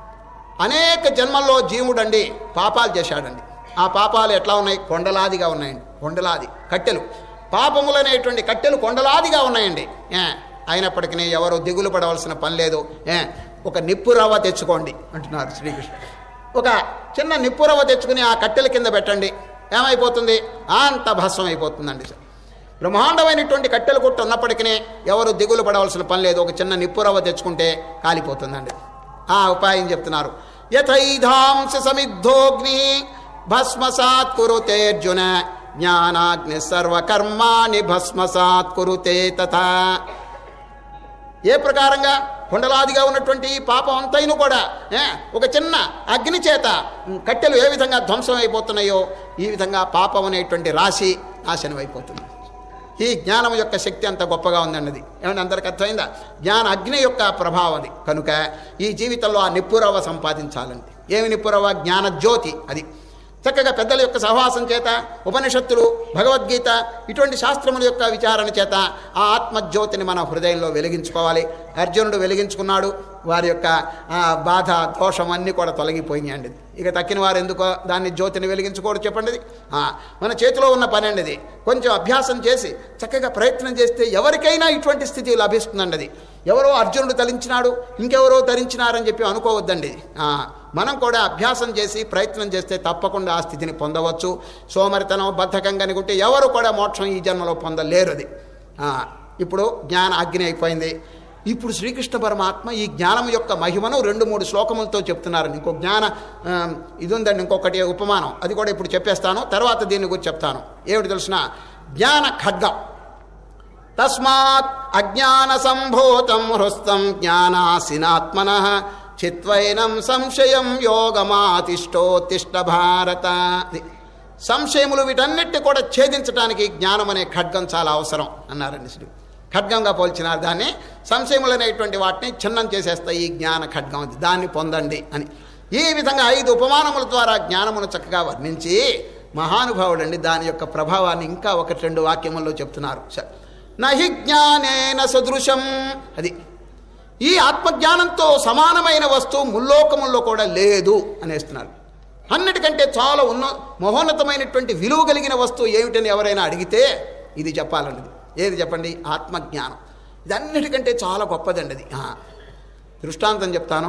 అనేక జన్మల్లో జీవుడండి పాపాలు చేశాడండి ఆ పాపాలు ఎట్లా ఉన్నాయి కొండలాదిగా ఉన్నాయండి కొండలాది కట్టెలు పాపములనేటువంటి కట్టెలు కొండలాదిగా ఉన్నాయండి ఏ, అయినప్పటికీ ఎవరు దిగులు పడవలసిన పని లేదు ఏ, ఒక నిప్పు రవ్వ తెచ్చుకోండి అంటున్నారు శ్రీకృష్ణ ఒక చిన్న నిప్పు రవ్వ తెచ్చుకుని ఆ కట్టెల కింద పెట్టండి ఏమైపోతుంది అంత భస్మం అయిపోతుందండి బ్రహ్మాండమైనటువంటి కట్టెల గుట్ట ఉన్నప్పటికీ ఎవరు దిగులు పడవలసిన పని లేదు ఒక చిన్న నిప్పు రవ్వ తెచ్చుకుంటే కాలిపోతుందండి ఆ ఉపాయం చెప్తున్నారు యథైధాంస సమిద్ధోగ్ని భస్మసాత్ కురుతే అర్జున జ్ఞానాగ్ని సర్వకర్మాణి భస్మసాత్ కురుతే తథా ఏ ప్రకారంగా కొండలాదిగా ఉన్నటువంటి ఈ పాపం అంతైను కూడా ఏ, ఒక చిన్న అగ్ని చేత ఉమ్, కట్టెలు ఏ విధంగా ధ్వంసం అయిపోతున్నాయో ఈ విధంగా పాపం అనేటువంటి రాశి నాశనం అయిపోతుంది ఈ జ్ఞానం యొక్క శక్తి అంత గొప్పగా ఉందన్నది ఏమంటే అందరికి అర్థమైందా జ్ఞాన అగ్ని యొక్క ప్రభావం అది కనుక ఈ జీవితంలో ఆ నిప్పురవ సంపాదించాలండి ఏమి నిప్పురవ జ్ఞాన జ్యోతి అది చక్కగా పెద్దల యొక్క సహవాసం చేత ఉపనిషత్తులు భగవద్గీత ఇటువంటి శాస్త్రముల యొక్క విచారణ చేత ఆ ఆత్మజ్యోతిని మన హృదయంలో వెలిగించుకోవాలి అర్జునుడు వెలిగించుకున్నాడు వారి యొక్క ఆ, బాధ దోషం అన్నీ కూడా తొలగిపోయినాయండి ఇక తక్కిన వారు ఎందుకో దాన్ని జ్యోతిని వెలిగించుకోరు చెప్పండి ఆ, మన చేతిలో ఉన్న పని అండి ఇది కొంచెం అభ్యాసం చేసి చక్కగా ప్రయత్నం చేస్తే ఎవరికైనా ఇటువంటి స్థితి లభిస్తుందండి అది ఎవరో అర్జునుడు తలించినాడు ఇంకెవరో తరించినారని చెప్పి అనుకోవద్దండి ఆ, మనం కూడా అభ్యాసం చేసి ప్రయత్నం చేస్తే తప్పకుండా ఆ స్థితిని పొందవచ్చు సోమరితనం బద్ధకం కనుకుంటే ఎవరు కూడా మోక్షం ఈ జన్మలో పొందలేరు అది ఆ, ఇప్పుడు జ్ఞాన అగ్ని అయిపోయింది ఇప్పుడు శ్రీకృష్ణ పరమాత్మ ఈ జ్ఞానం యొక్క మహిమను రెండు మూడు శ్లోకములతో చెప్తున్నారండి ఇంకో జ్ఞాన ఆ, ఇది ఉందండి ఇంకొకటి ఉపమానం అది కూడా ఇప్పుడు చెప్పేస్తాను తర్వాత దీని గురించి చెప్తాను ఏమిటి తెలిసిన జ్ఞాన ఖడ్గం తస్మాత్ అజ్ఞాన సంభూతం హృస్తం జ్ఞానాసినాత్మన చిత్వైనం సంశయం యోగమాతిష్టోత్తిష్ట భారత ఇది. సంశయములు వీటన్నిటి కూడా ఛేదించడానికి జ్ఞానం అనే ఖడ్గం చాలా అవసరం అన్నారండి శ్రీ ఖడ్గంగా పోల్చినారు దాన్ని సంశయములు అనేటువంటి వాటిని చిన్నం చేసేస్తాయి ఈ జ్ఞాన ఖడ్గం అది దాన్ని పొందండి అని ఈ విధంగా ఐదు ఉపమానముల ద్వారా జ్ఞానమును చక్కగా వర్ణించి మహానుభావుడండి దాని యొక్క ప్రభావాన్ని ఇంకా ఒకటి రెండు వాక్యముల్లో చెప్తున్నారు సరే నహి జ్ఞానేన సదృశం అది ఈ ఆత్మజ్ఞానంతో సమానమైన వస్తువు ముల్లోకముల్లో కూడా లేదు అనేస్తున్నారు అన్నిటికంటే చాలా ఉన్న మహోన్నతమైనటువంటి విలువ కలిగిన వస్తువు ఏమిటని ఎవరైనా అడిగితే ఇది చెప్పాలన్నది ఏది చెప్పండి ఆత్మజ్ఞానం ఇది అన్నిటికంటే చాలా గొప్పదండి అది ఆ. దృష్టాంతం చెప్తాను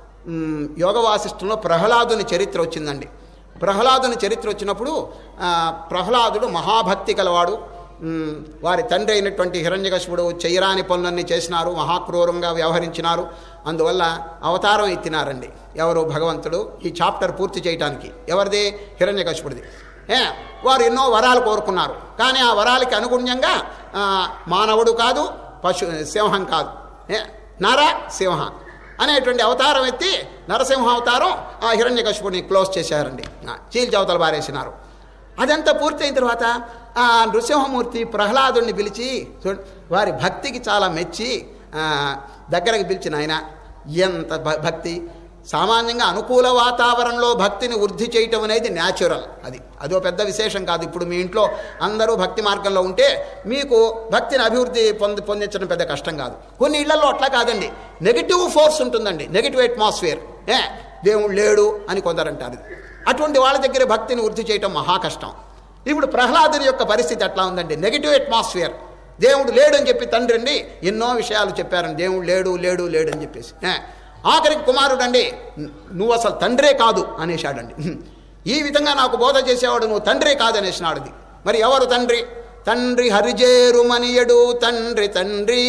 మ్, యోగ వాసిష్టంలో ప్రహ్లాదుని చరిత్ర వచ్చిందండి ప్రహ్లాదుని చరిత్ర వచ్చినప్పుడు ఆ, ప్రహ్లాదుడు మహాభక్తి కలవాడు మ్, వారి తండ్రి అయినటువంటి హిరణ్యకశిపుడు చెయ్యరాని పనులన్నీ చేసినారు మహాక్రూరంగా వ్యవహరించినారు అందువల్ల అవతారం ఎత్తినారండి ఎవరు భగవంతుడు ఈ చాప్టర్ పూర్తి చేయటానికి ఎవరిది హిరణ్యకశిపుడిది ఏ వారు ఎన్నో వరాలు కోరుకున్నారు కానీ ఆ వరాలకి అనుగుణ్యంగా ఆ, మానవుడు కాదు పశు సింహం కాదు ఏ నర సింహ అనేటువంటి అవతారం ఎత్తి నరసింహ అవతారం ఆ హిరణ్యకశిపుడిని క్లోజ్ చేశారండి ఆ, చీల్చవతలు బారేసినారు అదంతా పూర్తయిన తర్వాత ఆ నృసింహమూర్తి ప్రహ్లాదుని పిలిచి చూడు వారి భక్తికి చాలా మెచ్చి ఆ, దగ్గరకు పిలిచిన ఆయన ఎంత భ- భక్తి సామాన్యంగా అనుకూల వాతావరణంలో భక్తిని వృద్ధి చేయటం అనేది న్యాచురల్ అది అదో పెద్ద విశేషం కాదు ఇప్పుడు మీ ఇంట్లో అందరూ భక్తి మార్గంలో ఉంటే మీకు భక్తిని అభివృద్ధి పొంది పొందించడం పెద్ద కష్టం కాదు కొన్ని ఇళ్లలో అట్లా కాదండి నెగిటివ్ ఫోర్స్ ఉంటుందండి నెగిటివ్ అట్మాస్ఫియర్ ఏ దేవుడు లేడు అని కొందరు అంటారు అటువంటి వాళ్ళ దగ్గర భక్తిని వృద్ధి చేయటం మహా కష్టం ఇప్పుడు ప్రహ్లాదుని యొక్క పరిస్థితి ఎట్లా ఉందండి నెగిటివ్ అట్మాస్ఫియర్ దేవుడు లేడు అని చెప్పి తండ్రి అండి ఎన్నో విషయాలు చెప్పారండి దేవుడు లేడు లేడు లేడు అని చెప్పేసి ఏ, ఆఖరికి కుమారుడు అండి నువ్వు అసలు తండ్రే కాదు అనేశాడండి ఈ విధంగా నాకు బోధ చేసేవాడు నువ్వు తండ్రే కాదు అనేసినాడు ఇది. మరి ఎవరు తండ్రి తండ్రి హరిజేరుమనియడు తండ్రి తండ్రి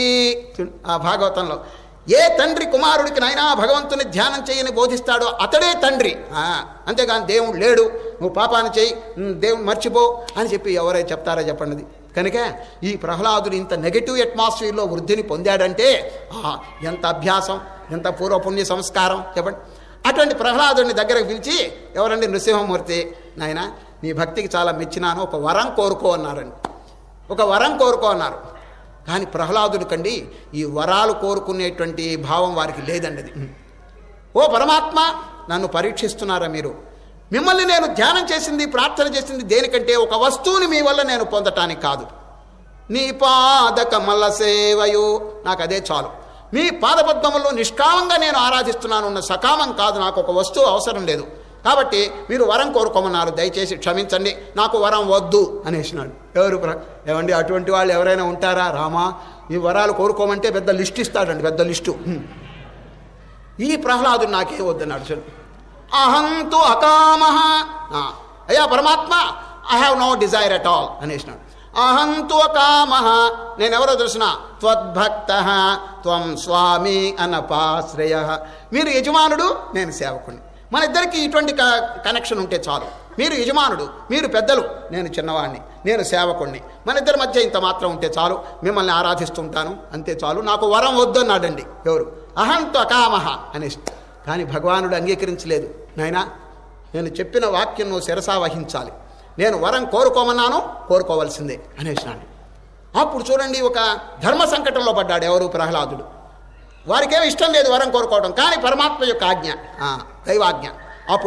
ఆ భాగవతంలో ఏ తండ్రి కుమారుడికి నైనా భగవంతుని ధ్యానం చేయని బోధిస్తాడో అతడే తండ్రి ఆ, అంతేగాని దేవుడు లేడు నువ్వు పాపాన్ని చేయి ఉమ్, దేవుడు మర్చిపో అని చెప్పి ఎవరైతే చెప్తారో చెప్పండి అది. కనుక ఈ ప్రహ్లాదుడు ఇంత నెగటివ్ అట్మాస్ఫియర్లో వృద్ధిని పొందాడంటే ఆ, ఎంత అభ్యాసం ఎంత పూర్వపుణ్య సంస్కారం చెప్పండి అటువంటి ప్రహ్లాదుని దగ్గరకు పిలిచి ఎవరండి నృసింహమూర్తి నాయన నీ భక్తికి చాలా మెచ్చినాను ఒక వరం కోరుకో అన్నారండి ఒక వరం కోరుకో అన్నారు కానీ ప్రహ్లాదుడి కండి ఈ వరాలు కోరుకునేటువంటి భావం వారికి లేదండి అది ఓ పరమాత్మ నన్ను పరీక్షిస్తున్నారా మీరు మిమ్మల్ని నేను ధ్యానం చేసింది ప్రార్థన చేసింది దేనికంటే ఒక వస్తువుని మీ వల్ల నేను పొందటానికి కాదు నీ పాద కమల సేవయు నాకు అదే చాలు మీ పాదపద్మములో నిష్కామంగా నేను ఆరాధిస్తున్నాను ఉన్న సకామం కాదు నాకు ఒక వస్తువు అవసరం లేదు కాబట్టి మీరు వరం కోరుకోమన్నారు దయచేసి క్షమించండి నాకు వరం వద్దు అనేసినాడు ఎవరు ప్ర- ఏమండి అటువంటి వాళ్ళు ఎవరైనా ఉంటారా రామా ఈ వరాలు కోరుకోమంటే పెద్ద లిస్ట్ ఇస్తాడండి పెద్ద లిస్టు హ్మ్. ఈ ప్రహ్లాదుడు నాకే వద్దన్నాడు చూడు అహంతు అకామహ ఆ, అయ్యా పరమాత్మ I have no desire at all అనేసినాడు అహంతు అకామహ నేనెవరో తెలిసిన త్వద్భక్త త్వం స్వామి అనపాశ్రయ మీరు యజమానుడు నేను సేవకుని మన ఇద్దరికి ఇటువంటి క- కనెక్షన్ ఉంటే చాలు మీరు యజమానుడు మీరు పెద్దలు నేను చిన్నవాడిని నేను సేవకుణ్ణి మన ఇద్దరి మధ్య ఇంత మాత్రం ఉంటే చాలు మిమ్మల్ని ఆరాధిస్తుంటాను అంతే చాలు నాకు వరం వద్దన్నాడండి ఎవరు అహంతు అకామహ అనేసి కానీ భగవానుడు అంగీకరించలేదు నాయనా నేను చెప్పిన వాక్యం నువ్వు శిరసా వహించాలి నేను వరం కోరుకోమన్నాను కోరుకోవాల్సిందే అనేసినాడు అప్పుడు చూడండి ఒక ధర్మ సంకటంలో పడ్డాడు ఎవరు ప్రహ్లాదుడు వారికేం ఇష్టం లేదు వరం కోరుకోవడం కానీ పరమాత్మ యొక్క ఆజ్ఞ ఆ, దైవాజ్ఞ అప్పుడు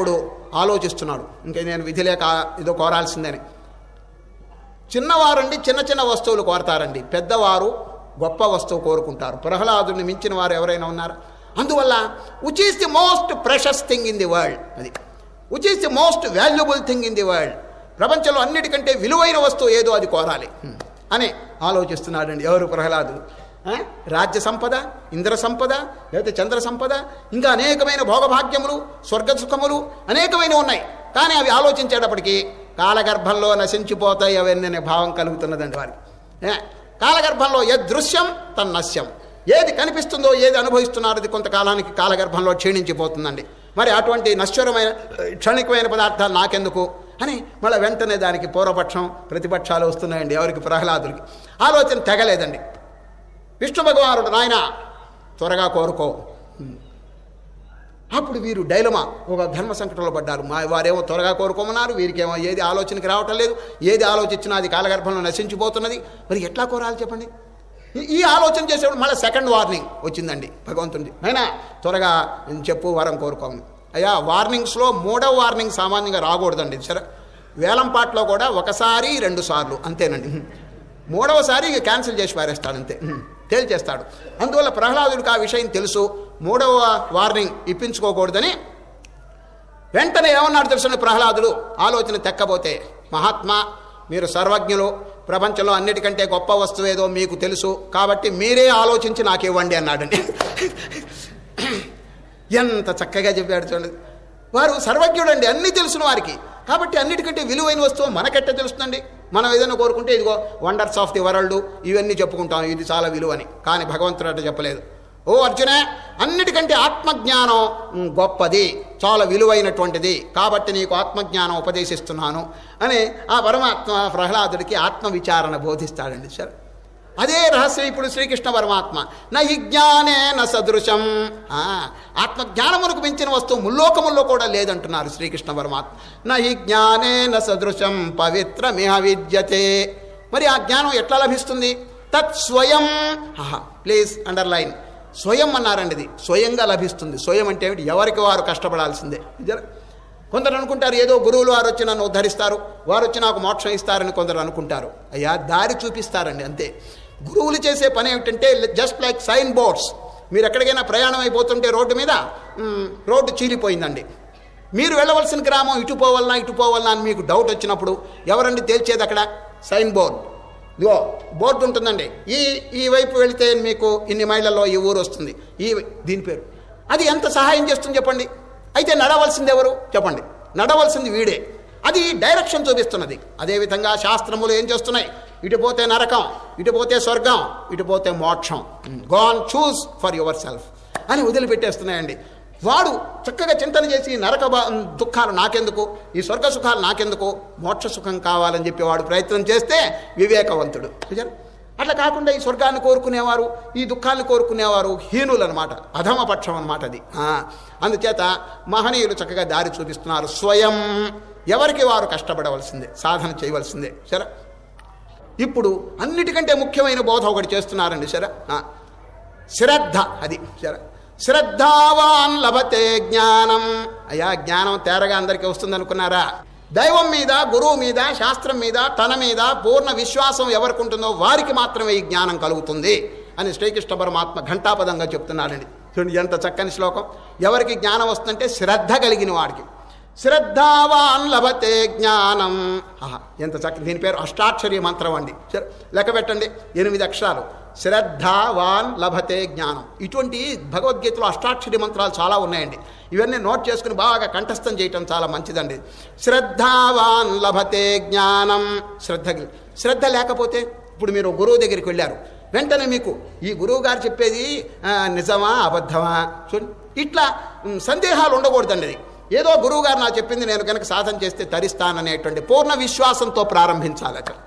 ఆలోచిస్తున్నాడు ఇంకా నేను విధి లేక ఏదో కోరాల్సిందని చిన్నవారండి చిన్న చిన్న వస్తువులు కోరతారండి పెద్దవారు గొప్ప వస్తువు కోరుకుంటారు ప్రహ్లాదుని మించిన వారు ఎవరైనా ఉన్నారా అందువల్ల which is the most precious thing in the world అది which is the most valuable thing in the world ప్రపంచంలో అన్నిటికంటే విలువైన వస్తువు ఏదో అది కోరాలి అని ఆలోచిస్తున్నాడండి ఎవరు ప్రహ్లాదుడు ఆ? రాజ్య సంపద ఇంద్ర సంపద లేకపోతే చంద్ర సంపద ఇంకా అనేకమైన భోగభాగ్యములు స్వర్గ సుఖములు అనేకమైన ఉన్నాయి కానీ అవి ఆలోచించేటప్పటికి కాలగర్భంలో నశించిపోతాయి అవన్నీ అనే భావం కలుగుతున్నదండి వారికి ఏ? కాలగర్భంలో ఏ దృశ్యం తన్నశ్యం ఏది కనిపిస్తుందో ఏది అనుభవిస్తున్నారో అది కొంతకాలానికి కాలగర్భంలో క్షీణించిపోతుందండి మరి అటువంటి నశ్వరమైన క్షణికమైన పదార్థాలు నాకెందుకు అని మళ్ళీ వెంటనే దానికి పూర్వపక్షం ప్రతిపక్షాలు వస్తున్నాయండి ఎవరికి ప్రహ్లాదులకి ఆలోచన తెగలేదండి విష్ణు భగవానుడు నాయన త్వరగా కోరుకో అప్పుడు వీరు డైలమా ఒక ధర్మ సంకటంలో పడ్డారు మా వారేమో త్వరగా కోరుకోమన్నారు వీరికేమో ఏది ఆలోచనకి రావటం లేదు ఏది ఆలోచించినా అది కాలగర్భంలో నశించిపోతున్నది మరి ఎట్లా కోరాలి చెప్పండి ఈ- ఈ ఆలోచన చేసేప్పుడు మళ్ళీ సెకండ్ వార్నింగ్ వచ్చిందండి భగవంతుడి అయినా త్వరగా చెప్పు వరం కోరుకోము అయ్యా వార్నింగ్స్లో మూడవ వార్నింగ్ సామాన్యంగా రాకూడదండి సరే వేలంపాట్లో కూడా ఒకసారి రెండు సార్లు అంతేనండి మూడవసారి ఇక క్యాన్సిల్ చేసి పారేస్తాడు అంతే తేల్చేస్తాడు అందువల్ల ప్రహ్లాదుడికి ఆ విషయం తెలుసు మూడవ వార్నింగ్ ఇప్పించుకోకూడదని వెంటనే ఏమన్నాడు తెలుసండి ప్రహ్లాదుడు ఆలోచన తెక్కబోతే మహాత్మా మీరు సర్వజ్ఞులు ప్రపంచంలో అన్నిటికంటే గొప్ప వస్తువు ఏదో మీకు తెలుసు కాబట్టి మీరే ఆలోచించి నాకు ఇవ్వండి అన్నాడండి ఎంత చక్కగా చెప్పాడు చూడండి వారు సర్వజ్ఞుడండి అన్నీ తెలుసును వారికి కాబట్టి అన్నిటికంటే విలువైన వస్తువు మనకెట్ట తెలుస్తుందండి మనం ఏదైనా కోరుకుంటే ఇదిగో వండర్స్ ఆఫ్ ది వరల్డ్ ఇవన్నీ చెప్పుకుంటాం ఇది చాలా విలువని కానీ భగవంతుడు అట్ట చెప్పలేదు ఓ అర్జునే అన్నిటికంటే ఆత్మజ్ఞానం ఉమ్, గొప్పది చాలా విలువైనటువంటిది కాబట్టి నీకు ఆత్మజ్ఞానం ఉపదేశిస్తున్నాను అని ఆ పరమాత్మ ప్రహ్లాదుడికి ఆత్మవిచారణ బోధిస్తాడండి సార్ అదే రహస్యం ఇప్పుడు శ్రీకృష్ణ పరమాత్మ నహి జ్ఞానే న సదృశం ఆ, ఆత్మజ్ఞానమునకు మించిన వస్తువు ముల్లోకముల్లో కూడా లేదంటున్నారు శ్రీకృష్ణ పరమాత్మ నహి జ్ఞానే న సదృశం పవిత్రమిహ విద్యతే మరి ఆ జ్ఞానం ఎట్లా లభిస్తుంది తత్ స్వయం ప్లీజ్ అండర్లైన్ స్వయం అన్నారండి ఇది స్వయంగా లభిస్తుంది స్వయం అంటే ఏమిటి ఎవరికి వారు కష్టపడాల్సిందే ఇదే కొందరు అనుకుంటారు ఏదో గురువులు వారు వచ్చి నన్ను ఉద్ధరిస్తారు వారు వచ్చి నాకు మోక్షం ఇస్తారని కొందరు అనుకుంటారు అయ్యా దారి చూపిస్తారండి అంతే గురువులు చేసే పని ఏమిటంటే జస్ట్ లైక్ సైన్ బోర్డ్స్ మీరు ఎక్కడికైనా ప్రయాణం అయిపోతుంటే రోడ్డు మీద మ్, రోడ్డు చీలిపోయిందండి మీరు వెళ్ళవలసిన గ్రామం ఇటు పోవాలన్నా ఇటు పోవాలన్నా అని మీకు డౌట్ వచ్చినప్పుడు ఎవరండి తేల్చేది అక్కడ సైన్ బోర్డ్ ఇదిగో బోర్డు ఉంటుందండి ఈ ఈ వైపు వెళితే మీకు ఇన్ని మైళ్ళల్లో ఈ ఊరు వస్తుంది ఈ దీని పేరు అది ఎంత సహాయం చేస్తుంది చెప్పండి అయితే నడవలసింది ఎవరు చెప్పండి నడవలసింది వీడే అది డైరెక్షన్ చూపిస్తున్నది అదేవిధంగా శాస్త్రములు ఏం చేస్తున్నాయి ఇటు పోతే నరకం ఇటు పోతే స్వర్గం ఇటు పోతే మోక్షం gone choose for yourself అని వదిలిపెట్టేస్తున్నాయండి వాడు చక్కగా చింతన చేసి ఈ నరక బా- దుఃఖాలు నాకెందుకు ఈ స్వర్గ సుఖాలు నాకెందుకు మోక్ష సుఖం కావాలని చెప్పి వాడు ప్రయత్నం చేస్తే వివేకవంతుడు చూచారు అట్లా కాకుండా ఈ స్వర్గాన్ని కోరుకునేవారు ఈ దుఃఖాన్ని కోరుకునేవారు హీనులు అనమాట అధమపక్షం అనమాట అది ఆ, అందుచేత మహనీయులు చక్కగా దారి చూపిస్తున్నారు స్వయం ఎవరికి వారు కష్టపడవలసిందే సాధన చేయవలసిందే సరే ఇప్పుడు అన్నిటికంటే ముఖ్యమైన బోధ ఒకటి చేస్తున్నారండి సరే ఆ, శ్రద్ధ అది సరే శ్రద్ధావాన్ లభతే జ్ఞానం అయ్యా జ్ఞానం తేరగా అందరికీ వస్తుంది అనుకున్నారా దైవం మీద గురువు మీద శాస్త్రం మీద తన మీద పూర్ణ విశ్వాసం ఎవరికి ఉంటుందో వారికి మాత్రమే ఈ జ్ఞానం కలుగుతుంది అని శ్రీకృష్ణ పరమాత్మ ఘంటాపదంగా చెప్తున్నాడండి చూడండి ఎంత చక్కని శ్లోకం ఎవరికి జ్ఞానం వస్తుందంటే శ్రద్ధ కలిగిన వాడికి శ్రద్ధావాన్ లభతే జ్ఞానం ఆహా, ఎంత చక్క దీని పేరు అష్టాక్షరి మంత్రం అండి సరే లెక్క పెట్టండి ఎనిమిది అక్షరాలు శ్రద్ధావాన్ లభతే జ్ఞానం ఇటువంటి భగవద్గీతలో అష్టాక్షరి మంత్రాలు చాలా ఉన్నాయండి ఇవన్నీ నోట్ చేసుకుని బాగా కంఠస్థం చేయటం చాలా మంచిదండి శ్రద్ధావాన్ లభతే జ్ఞానం శ్రద్ధ గల- శ్రద్ధ లేకపోతే ఇప్పుడు మీరు గురువు దగ్గరికి వెళ్ళారు వెంటనే మీకు ఈ గురువు గారు చెప్పేది ఆ, నిజమా అబద్ధమా చూడండి ఇట్లా ఉమ్, సందేహాలు ఉండకూడదండి అది ఏదో గురువు గారు నాకు చెప్పింది నేను కనుక సాధన చేస్తే తరిస్తాననేటువంటి పూర్ణ విశ్వాసంతో ప్రారంభించాలి అక్కడ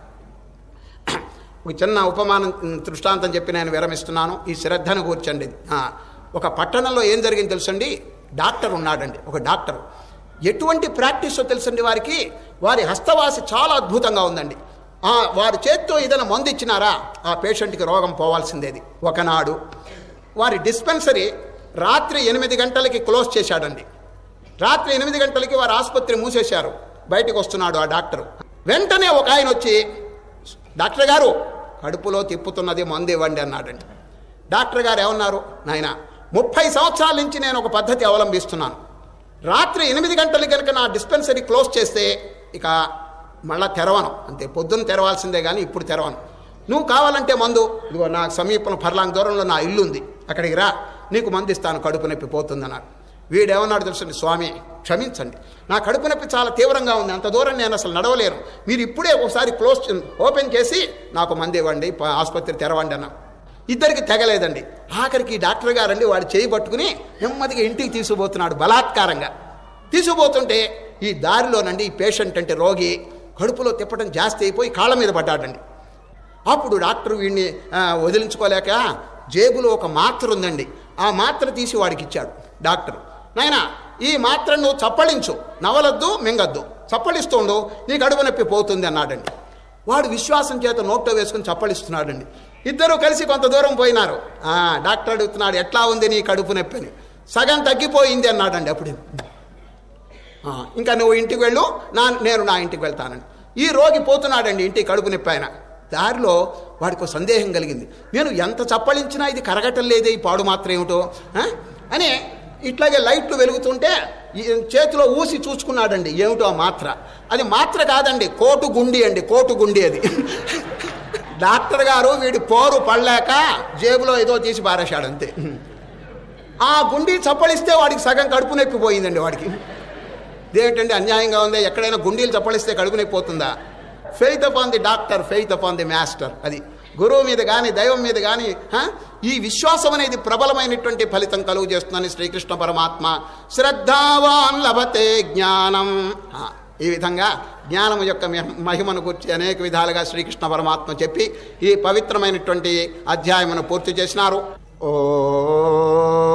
ఒక చిన్న ఉపమానం ఉమ్, దృష్టాంతం చెప్పి నేను విరమిస్తున్నాను ఈ శ్రద్ధను కూర్చండి ఆ, ఒక పట్టణంలో ఏం జరిగింది తెలుసండి డాక్టర్ ఉన్నాడండి ఒక డాక్టర్ ఎటువంటి ప్రాక్టీసో తెలుసండి వారికి వారి హస్తవాసి చాలా అద్భుతంగా ఉందండి ఆ వారి చేత్తో ఏదైనా మందు ఇచ్చినారా ఆ పేషెంట్కి రోగం పోవాల్సిందేది ఒకనాడు వారి డిస్పెన్సరీ రాత్రి ఎనిమిది గంటలకి క్లోజ్ చేశాడండి రాత్రి ఎనిమిది గంటలకి వారు ఆసుపత్రి మూసేశారు బయటకు వస్తున్నాడు ఆ డాక్టర్ వెంటనే ఒక ఆయన వచ్చి డాక్టర్ గారు కడుపులో తిప్పుతున్నది మందు ఇవ్వండి అన్నాడండి డాక్టర్ గారు ఏమన్నారు నాయన ముప్పై సంవత్సరాల నుంచి నేను ఒక పద్ధతి అవలంబిస్తున్నాను రాత్రి ఎనిమిది గంటలకి కనుక నా డిస్పెన్సరీ క్లోజ్ చేస్తే ఇక మళ్ళా తెరవను అంతే పొద్దున్న తెరవాల్సిందే కానీ ఇప్పుడు తెరవను నువ్వు కావాలంటే మందు ఇదిగో నా సమీపంలో పర్లాంగ్ దూరంలో నా ఇల్లు ఉంది అక్కడికి రా నీకు మందు ఇస్తాను కడుపు నొప్పి పోతుందన్నాడు వీడేమన్నాడు తెలుసండి స్వామి క్షమించండి నా కడుపు నొప్పి చాలా తీవ్రంగా ఉంది అంత దూరం నేను అసలు నడవలేను మీరు ఇప్పుడే ఒకసారి క్లోజ్ చే- ఓపెన్ చేసి నాకు మంది ఇవ్వండి ప- ఆసుపత్రి తెరవండి అన్నా ఇద్దరికి తెగలేదండి ఆఖరికి ఈ డాక్టర్ గారండి వాడు చేయి పట్టుకుని నెమ్మదిగా ఇంటికి తీసుకుపోతున్నాడు బలాత్కారంగా తీసుకుపోతుంటే ఈ దారిలోనండి ఈ పేషెంట్ అంటే రోగి కడుపులో తిప్పడం జాస్తి అయిపోయి కాళ్ళ మీద పడ్డాడండి అప్పుడు డాక్టర్ వీడిని ఆ, వదిలించుకోలేక జేబులో ఒక మాత్ర ఉందండి ఆ మాత్ర తీసి వాడికి ఇచ్చాడు డాక్టర్ నాయనా ఈ మాత్ర నువ్వు చప్పళించు నవలొద్దు మింగద్దు చప్పళిస్తుండు నీ కడుపు నొప్పి పోతుంది అన్నాడండి వాడు విశ్వాసం చేత నోట్లో వేసుకుని చప్పళిస్తున్నాడండి ఇద్దరు కలిసి కొంత దూరం పోయినారు ఆ, డాక్టర్ అడుగుతున్నాడు ఎట్లా ఉంది నీ కడుపు నొప్పి అని సగం తగ్గిపోయింది అన్నాడండి అప్పుడు ఆ, ఇంకా నువ్వు ఇంటికి వెళ్ళు నా నేను నా ఇంటికి వెళ్తానండి ఈ రోగి పోతున్నాడండి ఇంటికి కడుపు నొప్పి ఆయన దారిలో వాడికి ఒక సందేహం కలిగింది నేను ఎంత చప్పలించినా ఇది కరగటం లేదే ఈ పాడు మాత్రం ఏమిటో ఆ? అని ఇట్లాగే లైట్లు వెలుగుతుంటే ఈ చేతిలో ఊసి చూసుకున్నాడండి ఏమిటో ఆ మాత్ర అది మాత్ర కాదండి కోటు గుండి అండి కోటు గుండి అది డాక్టర్ గారు వీడి పోరు పడలేక జేబులో ఏదో తీసి పారేశాడు అంతే ఆ గుండి చప్పలిస్తే వాడికి సగం కడుపు నొప్పి పోయిందండి వాడికి ఇదేంటండి అన్యాయంగా ఉంది ఎక్కడైనా గుండీలు చప్పలిస్తే కడుపు నొప్పి పోతుందా faith upon the doctor faith upon the master అది గురువు మీద కానీ దైవం మీద కానీ ఈ విశ్వాసం అనేది ప్రబలమైనటువంటి ఫలితం కలుగు చేస్తుందని శ్రీకృష్ణ పరమాత్మ శ్రద్ధావాన్ లభతే జ్ఞానం ఆ, ఈ విధంగా జ్ఞానం యొక్క మహి- మహిమను గురించి అనేక విధాలుగా శ్రీకృష్ణ పరమాత్మ చెప్పి ఈ పవిత్రమైనటువంటి అధ్యాయమును పూర్తి చేసినారు ఓ